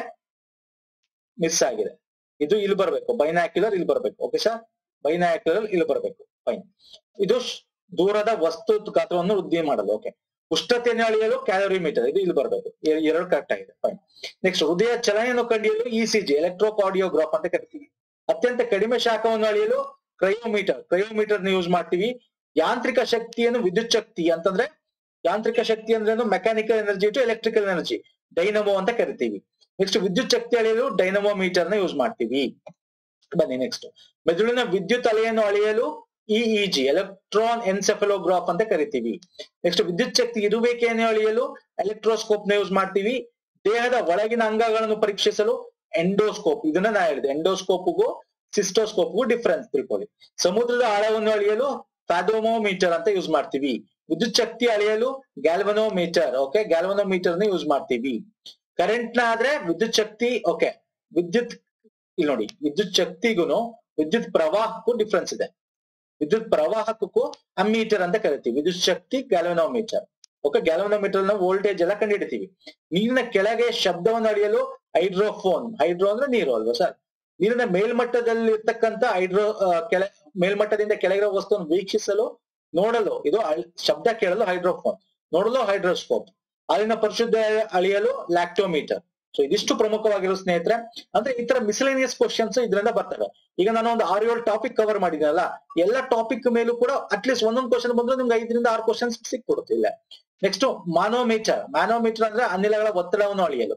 ಮಿಸ್ ಆಗಿದೆ ಇದು ಇಲ್ಲಿ ಬರ್ಬೇಕು ಬೈನಾಕ್ಯುಲರ್ ಇಲ್ಲಿ ಬರ್ಬೇಕು ಓಕೆ ಸರ್ ಬೈನಾಕ್ಯುಲರ್ ಇಲ್ಲಿ ಬರ್ಬೇಕು ಫೈನ್ ಇದು ಶ್- ದೂರದ ವಸ್ತು ಗಾತ್ರವನ್ನು ವೃದ್ಧಿ ಮಾಡಲು ಓಕೆ ಉಷ್ಣತೆಯನ್ನು ಅಳೆಯಲು ಕ್ಯಾಲೋರಿಮೀಟರ್ ಇದು ಇಲ್ಲಿ ಬರ್ಬೇಕು ಎ- ಎರಡು ಕರೆಕ್ಟ್ ಆಗಿದೆ ಫೈನ್ ನೆಕ್ಸ್ಟ್ ಹೃದಯ ಚಲನೆಯನ್ನು ಕಂಡಿಯಲು ಇಸಿಜಿ ಎಲೆಕ್ಟ್ರೋಕಾರ್ಡಿಯೋಗ್ರಾಫ್ ಅಂತ ಕರಿತೀವಿ ಅತ್ಯಂತ ಕಡಿಮೆ ಶಾಖವನ್ನು ಅಳೆಯಲು ಕ್ರಯೋಮೀಟರ್ ಕ್ರಯೋಮೀಟರ್ ಯೂಸ್ ಮಾಡ್ತೀವಿ ಯಾಂತ್ರಿಕ ಶಕ್ತಿಯನ್ನು ವಿದ್ಯುತ್ ಶಕ್ತಿ ಅಂತಂದ್ರೆ ಯಾಂತ್ರಿಕ ಶಕ್ತಿ ಅಂದ್ರೆ mechanical energy to electrical energy dynamo ಅಂತ ಕರಿತೀವಿ ನೆಕ್ಸ್ಟ್ ವಿದ್ಯುತ್ ಶಕ್ತಿ ಅಳೆಯಲು ಡೈನಮೋ ಮೀಟರ್ ನ ಯೂಸ್ ಮಾಡ್ತೀವಿ ಬನ್ನಿ ನೆಕ್ಸ್ಟ್ ಮೆದುಳಿನ ವಿದ್ಯುತ್ ಅಲೆಯನ್ನು ಅಳೆಯಲು ಇಇಜಿ ಎಲೆಕ್ಟ್ರಾನ್ ಎನ್ಸೆಫಲೋಗ್ರಾಫ್ ಅಂತ ಕರಿತೀವಿ ನೆಕ್ಸ್ಟ್ ವಿದ್ಯುತ್ ಶಕ್ತಿ ಇರುವಿಕೆಯನ್ನು ಅಳೆಯಲು ಎಲೆಕ್ಟ್ರೋಸ್ಕೋಪ್ ನ ಯೂಸ್ ಮಾಡ್ತೀವಿ ದೇಹದ ಒಳಗಿನ ಅಂಗಗಳನ್ನು ಪರೀಕ್ಷಿಸಲು ಎಂಡೋಸ್ಕೋಪ್ ಇದನ್ನ ನಾ ಹೇಳಿದೆ ಎಂಡೋಸ್ಕೋಪ್ಗೂ ಸಿಸ್ಟೋಸ್ಕೋಪ್ಗೂ ಡಿಫರೆನ್ಸ್ ತಿಳ್ಕೊಳ್ಳಿ ಸಮುದ್ರದ ಆಳವನ್ನು ಅಳೆಯಲು ಫ್ಯಾದೋಮೋಮೀಟರ್ ಅಂತ ಯೂಸ್ ಮಾಡ್ತೀವಿ ವಿದ್ಯುತ್ ಶಕ್ತಿ ಅಳೆಯಲು ಗ್ಯಾಲ್ವನೋಮೀಟರ್ ಓಕೆ ಗ್ಯಾಲ್ವನೋಮೀಟರ್ ನ ಯೂಸ್ ಮಾಡ್ತೀವಿ ಕರೆಂಟ್ ನ ಆದ್ರೆ ವಿದ್ಯುತ್ ಶಕ್ತಿ ಓಕೆ ವಿದ್ಯುತ್ ಇಲ್ಲಿ ನೋಡಿ ವಿದ್ಯುತ್ ಶಕ್ತಿಗೂ ವಿದ್ಯುತ್ ಪ್ರವಾಹಕ್ಕೂ ಡಿಫ್ರೆನ್ಸ್ ಇದೆ ವಿದ್ಯುತ್ ಪ್ರವಾಹಕ್ಕೂ ಅಮ್ಮೀಟರ್ ಅಂತ ಕರಿತೀವಿ ವಿದ್ಯುತ್ ಶಕ್ತಿ ಗ್ಯಾಲ್ವನೋಮೀಟರ್ ಓಕೆ ಗ್ಯಾಲ್ವನೋಮೀಟರ್ ನ ವೋಲ್ಟೇಜ್ ಎಲ್ಲ ಕಂಡುಹಿಡಿತೀವಿ ನೀರಿನ ಕೆಳಗೆ ಶಬ್ದವನ್ನು ಅಳೆಯಲು ಹೈಡ್ರೋಫೋನ್ ಹೈಡ್ರೋ ಅಂದ್ರೆ ನೀರು ಅಲ್ವಾ ಸರ್ ನೀರಿನ ಮೇಲ್ಮಟ್ಟದಲ್ಲಿ ಇರ್ತಕ್ಕಂಥ ಹೈಡ್ರೋ ಆ, ಕೆಳ ಮೇಲ್ಮಟ್ಟದಿಂದ ಕೆಳಗಿರೋ ವಸ್ತುವನ್ನು ವೀಕ್ಷಿಸಲು ನೋಡಲು ಇದು ಅಳ್- ಶಬ್ದ ಕೇಳಲು ಹೈಡ್ರೋಫೋನ್ ನೋಡಲು ಹೈಡ್ರೋಸ್ಕೋಪ್ ಹಾಲಿನ ಪರಿಶುದ್ಧ ಅಳಿಯಲು ಲ್ಯಾಕ್ಟೋಮೀಟರ್ ಸೊ ಇದಿಷ್ಟು ಪ್ರಮುಖವಾಗಿರೋ ಸ್ನೇಹಿತರೆ ಅಂದ್ರೆ ಈ ತರ ಮಿಸಲೇನಿಯಸ್ ಕ್ವಶನ್ಸ್ ಇದರಿಂದ ಬರ್ತವೆ ಈಗ ನಾನು ಒಂದು ಆರು ಏಳು ಟಾಪಿಕ್ ಕವರ್ ಮಾಡಿದ್ದೀನಲ್ಲ ಎಲ್ಲ ಟಾಪಿಕ್ ಮೇಲೂ ಕೂಡ ಅಟ್ಲೀಸ್ಟ್ ಒಂದೊಂದು ಕ್ವಶನ್ ಬಂದ್ರೆ ನಿಮ್ಗೆ ಐದರಿಂದ ಆರು ಕ್ವಶನ್ಸ್ ಸಿಕ್ಕೊಡುತ್ತೆ ಇಲ್ಲ ನೆಕ್ಸ್ಟ್ ಮಾನೋಮೀಟರ್ ಮಾನೋಮೀಟರ್ ಅಂದ್ರೆ ಅನಿಲಗಳ ಒತ್ತಡವನ್ನು ಅಳೆಯಲು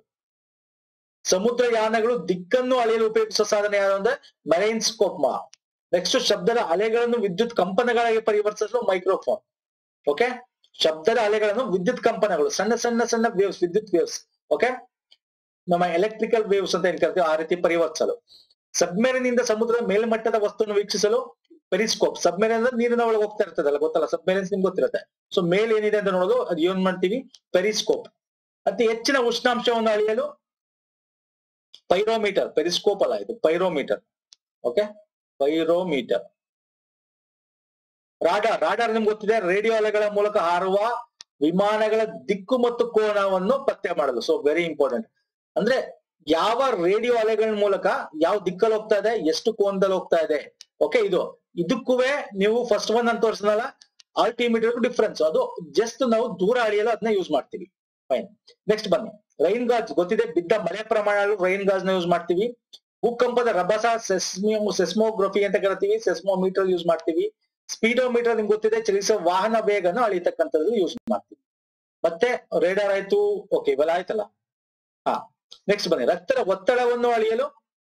ಸಮುದ್ರ ಯಾನಗಳು ದಿಕ್ಕನ್ನು ಅಳೆಯಲು ಉಪಯೋಗಿಸುವ ಸಾಧನ ಯಾರು ಅಂದ್ರೆ ಮೆರೈನ್ ಸ್ಕೋಪ್ ನೆಕ್ಸ್ಟ್ ಶಬ್ದದ ಅಲೆಗಳನ್ನು ವಿದ್ಯುತ್ ಕಂಪನಗಳಾಗಿ ಪರಿವರ್ತಿಸಲು ಮೈಕ್ರೋಫೋನ್ ಓಕೆ ಶಬ್ದದ ಅಲೆಗಳನ್ನು ವಿದ್ಯುತ್ ಕಂಪನಗಳು ಸಣ್ಣ ಸಣ್ಣ ಸಣ್ಣ ವೇವ್ಸ್ ವಿದ್ಯುತ್ ವೇವ್ಸ್ ಓಕೆ ನಮ್ಮ ಎಲೆಕ್ಟ್ರಿಕಲ್ ವೇವ್ಸ್ ಅಂತ ಏನ್ ಕರಿತೀವಿ ಆ ರೀತಿ ಪರಿವರ್ತಿಸಲು ಸಬ್ಮೆರಿನ್ ಇಂದ ಸಮುದ್ರದ ಮೇಲ್ಮಟ್ಟದ ವಸ್ತುವನ್ನು ವೀಕ್ಷಿಸಲು ಪೆರಿಸ್ಕೋಪ್ ಸಬ್ಮೆರಿನ್ ಅಂದ್ರೆ ನೀರಿನ ಒಳಗೆ ಹೋಗ್ತಾ ಇರ್ತದಲ್ಲ ಗೊತ್ತಲ್ಲ ಸಬ್ಮೆರಿನ್ಸ್ ನಿಮ್ಗೆ ಗೊತ್ತಿರುತ್ತೆ ಸೊ ಮೇಲ್ ಏನಿದೆ ಅಂತ ನೋಡೋದು ಅದು ಏನ್ ಮಾಡ್ತೀವಿ ಪೆರಿಸ್ಕೋಪ್ ಅತಿ ಹೆಚ್ಚಿನ ಉಷ್ಣಾಂಶವನ್ನು ಅಳೆಯಲು ಪೈರೋಮೀಟರ್ ಪೆರಿಸ್ಕೋಪ್ ಅಲ್ಲ ಇದು pyrometer okay pyrometer radar radar ನಿಮ್ಗೆ ಗೊತ್ತಿದೆ ರೇಡಿಯೋ ಅಲೆಗಳ ಮೂಲಕ ಹಾರುವ ವಿಮಾನಗಳ ದಿಕ್ಕು ಮತ್ತು ಕೋನವನ್ನು ಪತ್ತೆ ಮಾಡಲು ಸೊ ವೆರಿ ಇಂಪಾರ್ಟೆಂಟ್ ಅಂದ್ರೆ ಯಾವ ರೇಡಿಯೋ ಅಲೆಗಳ ಮೂಲಕ ಯಾವ ದಿಕ್ಕಲ್ಲಿ ಹೋಗ್ತಾ ಇದೆ ಎಷ್ಟು ಕೋನದಲ್ಲಿ ಹೋಗ್ತಾ ಇದೆ ಓಕೆ ಇದು ಇದಕ್ಕೂ ನೀವು ಫಸ್ಟ್ ಒನ್ ಅಂತ ತೋರಿಸಿದ್ನಲ್ಲ ಆಲ್ಟಿಮೀಟರ್ ಡಿಫ್ರೆನ್ಸ್ ಅದು ಜಸ್ಟ್ ನಾವು ದೂರ ಅಳಿಯಲು ಅದನ್ನ ಯೂಸ್ ಮಾಡ್ತೀವಿ ಫೈನ್ ನೆಕ್ಸ್ಟ್ ಬನ್ನಿ ರೈನ್ ಗಾಜ್ ಗೊತ್ತಿದೆ ಬಿದ್ದ ಮಳೆ ಪ್ರಮಾಣ ರೈನ್ ಗಾಜ್ ನ ಯೂಸ್ ಮಾಡ್ತೀವಿ ಭೂಕಂಪದ ರಭಸ ಸೆಸ್ಮಿಯೋ ಸೆಸ್ಮೋಗ್ರಫಿ ಅಂತ ಕರಿತೀವಿ ಸೆಸ್ಮೋಮೀಟರ್ ಯೂಸ್ ಮಾಡ್ತೀವಿ ಸ್ಪೀಡೋಮೀಟರ್ ನಿಮ್ಗೆ ಗೊತ್ತಿದೆ ಚಲಿಸುವ ವಾಹನ ವೇಗನ ಅಳಿತಕ್ಕಂಥದ್ದು ಯೂಸ್ ಮಾಡ್ತೀವಿ ಮತ್ತೆ ರೇಡಾರ್ ಆಯ್ತು ಓಕೆ ಇವೆಲ್ಲ ಆಯ್ತಲ್ಲ ಹಾ ನೆಕ್ಸ್ಟ್ ಬನ್ನಿ ರಕ್ತದ ಒತ್ತಡವನ್ನು ಅಳಿಯಲು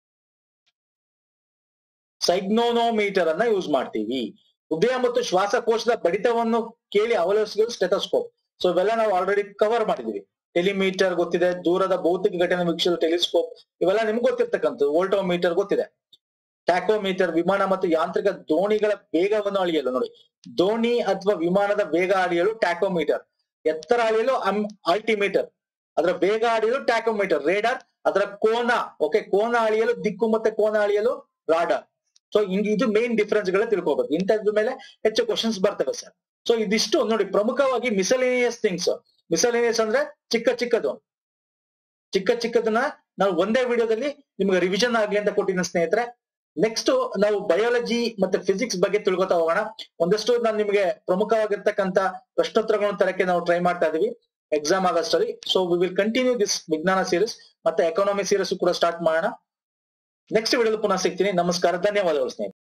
ಸೈಗ್ನೋನೋಮೀಟರ್ ಅನ್ನ ಯೂಸ್ ಮಾಡ್ತೀವಿ ಹೃದಯ ಮತ್ತು ಶ್ವಾಸಕೋಶದ ಬಡಿತವನ್ನು ಕೇಳಿ ಅವಲೋಕಿಸಲು ಸ್ಟೆಟೋಸ್ಕೋಪ್ ಸೊ ಇವೆಲ್ಲ ನಾವು ಆಲ್ರೆಡಿ ಕವರ್ ಮಾಡಿದೀವಿ ಟೆಲಿಮೀಟರ್ ಗೊತ್ತಿದೆ ದೂರದ ಭೌತಿಕ ಘಟನೆ ವೀಕ್ಷಿಸಲು ಟೆಲಿಸ್ಕೋಪ್ ಇವೆಲ್ಲ ನಿಮ್ಗೆ ಗೊತ್ತಿರ್ತಕ್ಕಂಥದ್ದು ವೋಲ್ಟೋಮೀಟರ್ ಗೊತ್ತಿದೆ ಟ್ಯಾಕೋಮೀಟರ್ ವಿಮಾನ ಮತ್ತು ಯಾಂತ್ರಿಕ ದೋಣಿಗಳ ವೇಗವನ್ನು ಅಳಿಯಲು ನೋಡಿ ದೋಣಿ ಅಥವಾ ವಿಮಾನದ ವೇಗ ಅಳಿಯಲು ಟ್ಯಾಕೋಮೀಟರ್ ಎತ್ತರ ಅಳಿಯಲು ಆಲ್ಟಿಮೀಟರ್ ಅದರ ವೇಗ ಅಳಿಯಲು ಟ್ಯಾಕೋಮೀಟರ್ ರೇಡಾರ್ ಅದರ ಕೋನ ಓಕೆ ಕೋನ ಅಳಿಯಲು ದಿಕ್ಕು ಮತ್ತೆ ಕೋನ ಅಳಿಯಲು ರಾಡಾರ್ ಸೊ ಹಿಂಗ್ ಇದು ಮೇನ್ ಡಿಫ್ರೆನ್ಸ್ ಗಳ ತಿಳ್ಕೊಬೇಕು ಇಂಥದ್ರ ಮೇಲೆ ಹೆಚ್ಚು ಕ್ವಶನ್ಸ್ ಬರ್ತವೆ ಸರ್ ಸೊ ಇದಿಷ್ಟು ನೋಡಿ ಪ್ರಮುಖವಾಗಿ ಮಿಸಲೇನಿಯಸ್ ಥಿಂಗ್ಸ್ ಮಿಸಲೇನಿಯಸ್ ಅಂದ್ರೆ ಚಿಕ್ಕ ಚಿಕ್ಕದು ಚಿಕ್ಕ ಚಿಕ್ಕದನ್ನ ನಾವು ಒಂದೇ ವಿಡಿಯೋದಲ್ಲಿ ನಿಮ್ಗೆ ರಿವಿಷನ್ ಆಗ್ಲಿ ಅಂತ ಕೊಟ್ಟಿದ್ದೀನಿ ಸ್ನೇಹಿತರೆ ನೆಕ್ಸ್ಟ್ ನಾವು ಬಯಾಲಜಿ ಮತ್ತೆ ಫಿಸಿಕ್ಸ್ ಬಗ್ಗೆ ತಿಳ್ಕೊತಾ ಹೋಗೋಣ ಒಂದಷ್ಟು ನಾನು ನಿಮಗೆ ಪ್ರಮುಖವಾಗಿರ್ತಕ್ಕಂತ ಪ್ರಶ್ನೋತ್ತರಗಳನ್ನು ತರಕ್ಕೆ ನಾವು ಟ್ರೈ ಮಾಡ್ತಾ ಇದೀವಿ ಎಕ್ಸಾಮ್ ಆಗಸ್ಟಲ್ಲಿ so we will continue this ವಿಜ್ಞಾನ ಸೀರೀಸ್ ಮತ್ತೆ ಎಕಾನಮಿ ಸೀರೀಸ್ ಕೂಡ ಸ್ಟಾರ್ಟ್ ಮಾಡೋಣ ನೆಕ್ಸ್ಟ್ ವಿಡಿಯೋದಲ್ಲಿ ಪುನಃ ಸಿಗ್ತೀನಿ ನಮಸ್ಕಾರ ಧನ್ಯವಾದಗಳು ಸ್ನೇಹಿತರೆ